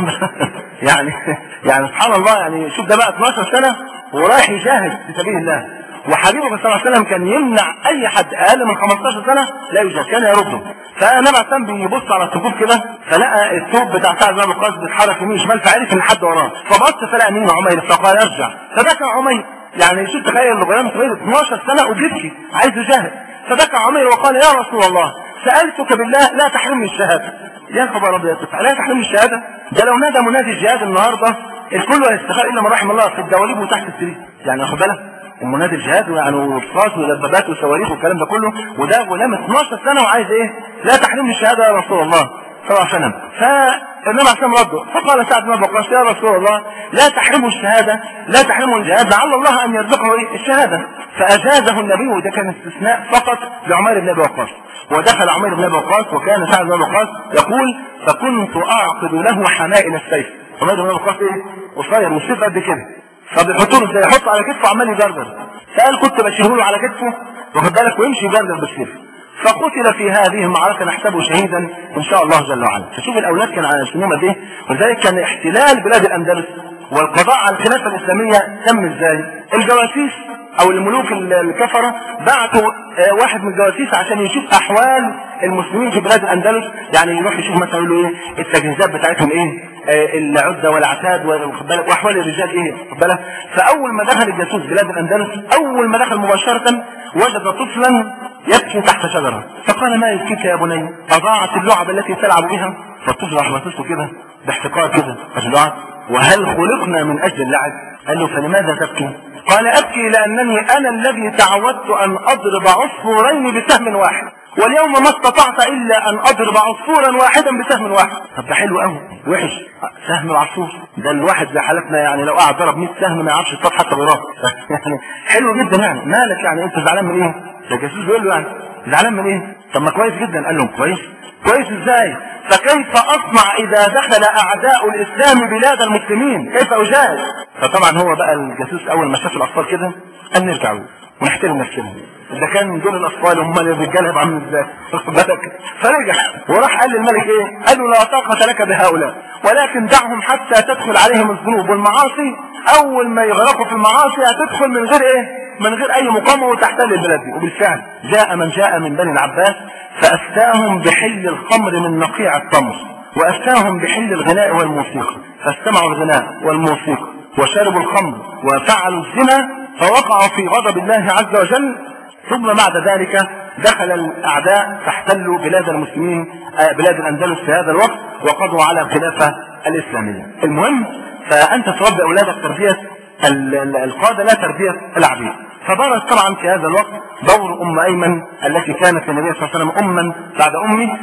يعني يعني سبحان الله يعني شوف ده بقى 12 سنه ورايح يجاهد في سبيل الله وحبيبه صلى الله عليه وسلم كان يمنع اي حد اقل من 15 سنه لا يجاهد كان يرده فالنبي عليه السلام بيبص على الصفوف كده فلقى الثوب بتاع سعد بن وقاص بيتحرك يمين وشمال فعرف ان حد وراه فبص فلقى مين عمير فقال ارجع فبكى عمير يعني شوف تخيل الغلام صغير 12 سنه وبيبكي عايز يجاهد فبكى عمير وقال يا رسول الله سالتك بالله لا تحرمني الشهاده يا خبر ابيض لا تحرمني الشهاده ده لو نادى منادي الجهاد النهارده الكل هيستخاء الا من رحم الله في الدواليب وتحت السرير يعني واخد بالك المنادي الجهاد يعني ورصاص ودبابات وصواريخ والكلام ده كله وده غلام 12 سنه وعايز ايه؟ لا تحرمني الشهاده يا رسول الله صلى الله عليه وسلم فالنبي عليه الصلاه رده فقال سعد بن وقاص يا رسول الله لا تحرمه الشهاده لا تحرمه الجهاد لعل الله ان يرزقه إيه؟ الشهاده فاجازه النبي وده كان استثناء فقط لعمير بن ابي وقاص ودخل عمير بن ابي وقاص وكان سعد بن ابي وقاص يقول فكنت اعقد له حمائل السيف عمير بن ابي وقاص ايه؟ قصير والسيف قد كده فبيحطوا له ازاي يحط على كتفه عمال يجرجر فقال كنت بشيله له على كتفه واخد بالك ويمشي يجرجر بالسيف فقتل في هذه المعركه نحسبه شهيدا ان شاء الله جل وعلا فشوف الاولاد كان على سنهم قد ايه ولذلك كان احتلال بلاد الاندلس والقضاء على الخلافه الاسلاميه تم ازاي الجواسيس او الملوك الكفره بعتوا واحد من الجواسيس عشان يشوف احوال المسلمين في بلاد الاندلس يعني يروح يشوف مثلا يقول له ايه التجهيزات بتاعتهم ايه العده والعتاد واحوال الرجال ايه واخد بالك فاول ما دخل الجاسوس بلاد الاندلس اول ما دخل مباشره وجد طفلا يبكي تحت شجره فقال ما يبكيك يا بني اضاعت اللعب التي تلعب بها فالطفل راح باصص كده باحتقار كده اللعب وهل خلقنا من اجل اللعب قال له فلماذا تبكي قال ابكي لانني انا الذي تعودت ان اضرب عصفورين بسهم واحد واليوم ما استطعت الا ان اضرب عصفورا واحدا بسهم واحد طب ده حلو قوي وحش سهم العصفور ده الواحد زي حالتنا يعني لو قعد ضرب 100 سهم ما يعرفش يصطاد حتى براسه يعني حلو جدا يعني مالك يعني انت زعلان من ايه؟ ده الجاسوس بيقول له يعني زعلان من ايه؟ طب ما كويس جدا قال لهم كويس كويس ازاي؟ فكيف اصنع اذا دخل اعداء الاسلام بلاد المسلمين؟ كيف اجاهد؟ فطبعا هو بقى الجاسوس اول ما شاف الاطفال كده قال نرجعوا ونحترم نفسنا ده كان دول الاطفال هم الرجال هيبقى عامل ازاي واخد بالك فرجع وراح قال للملك ايه قال له لا طاقه لك بهؤلاء ولكن دعهم حتى تدخل عليهم الذنوب والمعاصي اول ما يغرقوا في المعاصي هتدخل من غير ايه من غير اي مقاومه وتحتل البلاد دي وبالفعل جاء من جاء من بني العباس فافتاهم بحل الخمر من نقيع التمر وافتاهم بحل الغناء والموسيقى فاستمعوا الغناء والموسيقى وشربوا الخمر وفعلوا الزنا فوقعوا في غضب الله عز وجل ثم بعد ذلك دخل الاعداء فاحتلوا بلاد المسلمين بلاد الاندلس في هذا الوقت وقضوا على الخلافه الاسلاميه. المهم فانت تربي اولادك تربيه القاده لا تربيه العبيد. فبرز طبعا في هذا الوقت دور ام ايمن التي كانت للنبي صلى الله عليه وسلم اما بعد امه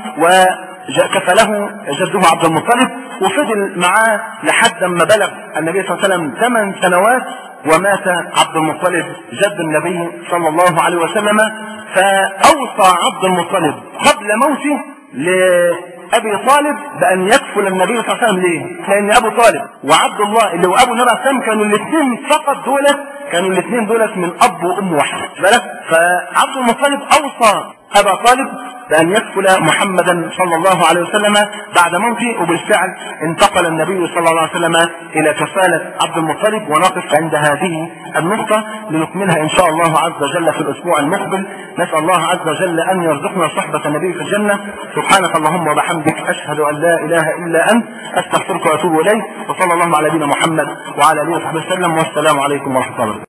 وكفله جده عبد المطلب وفضل معاه لحد ما بلغ النبي صلى الله عليه وسلم ثمان سنوات ومات عبد المطلب جد النبي صلى الله عليه وسلم فأوصى عبد المطلب قبل موته لأبي طالب بأن يكفل النبي صلى الله عليه وسلم ليه؟ لأن أبو طالب وعبد الله اللي هو أبو النبي صلى الله عليه وسلم كانوا الاثنين فقط دولت كانوا الاثنين دولت من أب وأم واحد بالك؟ فعبد المطلب أوصى أبا طالب بأن يكفل محمدا صلى الله عليه وسلم بعد موته وبالفعل انتقل النبي صلى الله عليه وسلم إلى كفالة عبد المطلب ونقف عند هذه النقطة لنكملها إن شاء الله عز وجل في الأسبوع المقبل نسأل الله عز وجل أن يرزقنا صحبة النبي في الجنة سبحانك اللهم وبحمدك أشهد أن لا إله إلا أنت أستغفرك وأتوب إليك وصلى الله على نبينا محمد وعلى آله وصحبه وسلم والسلام عليكم ورحمة الله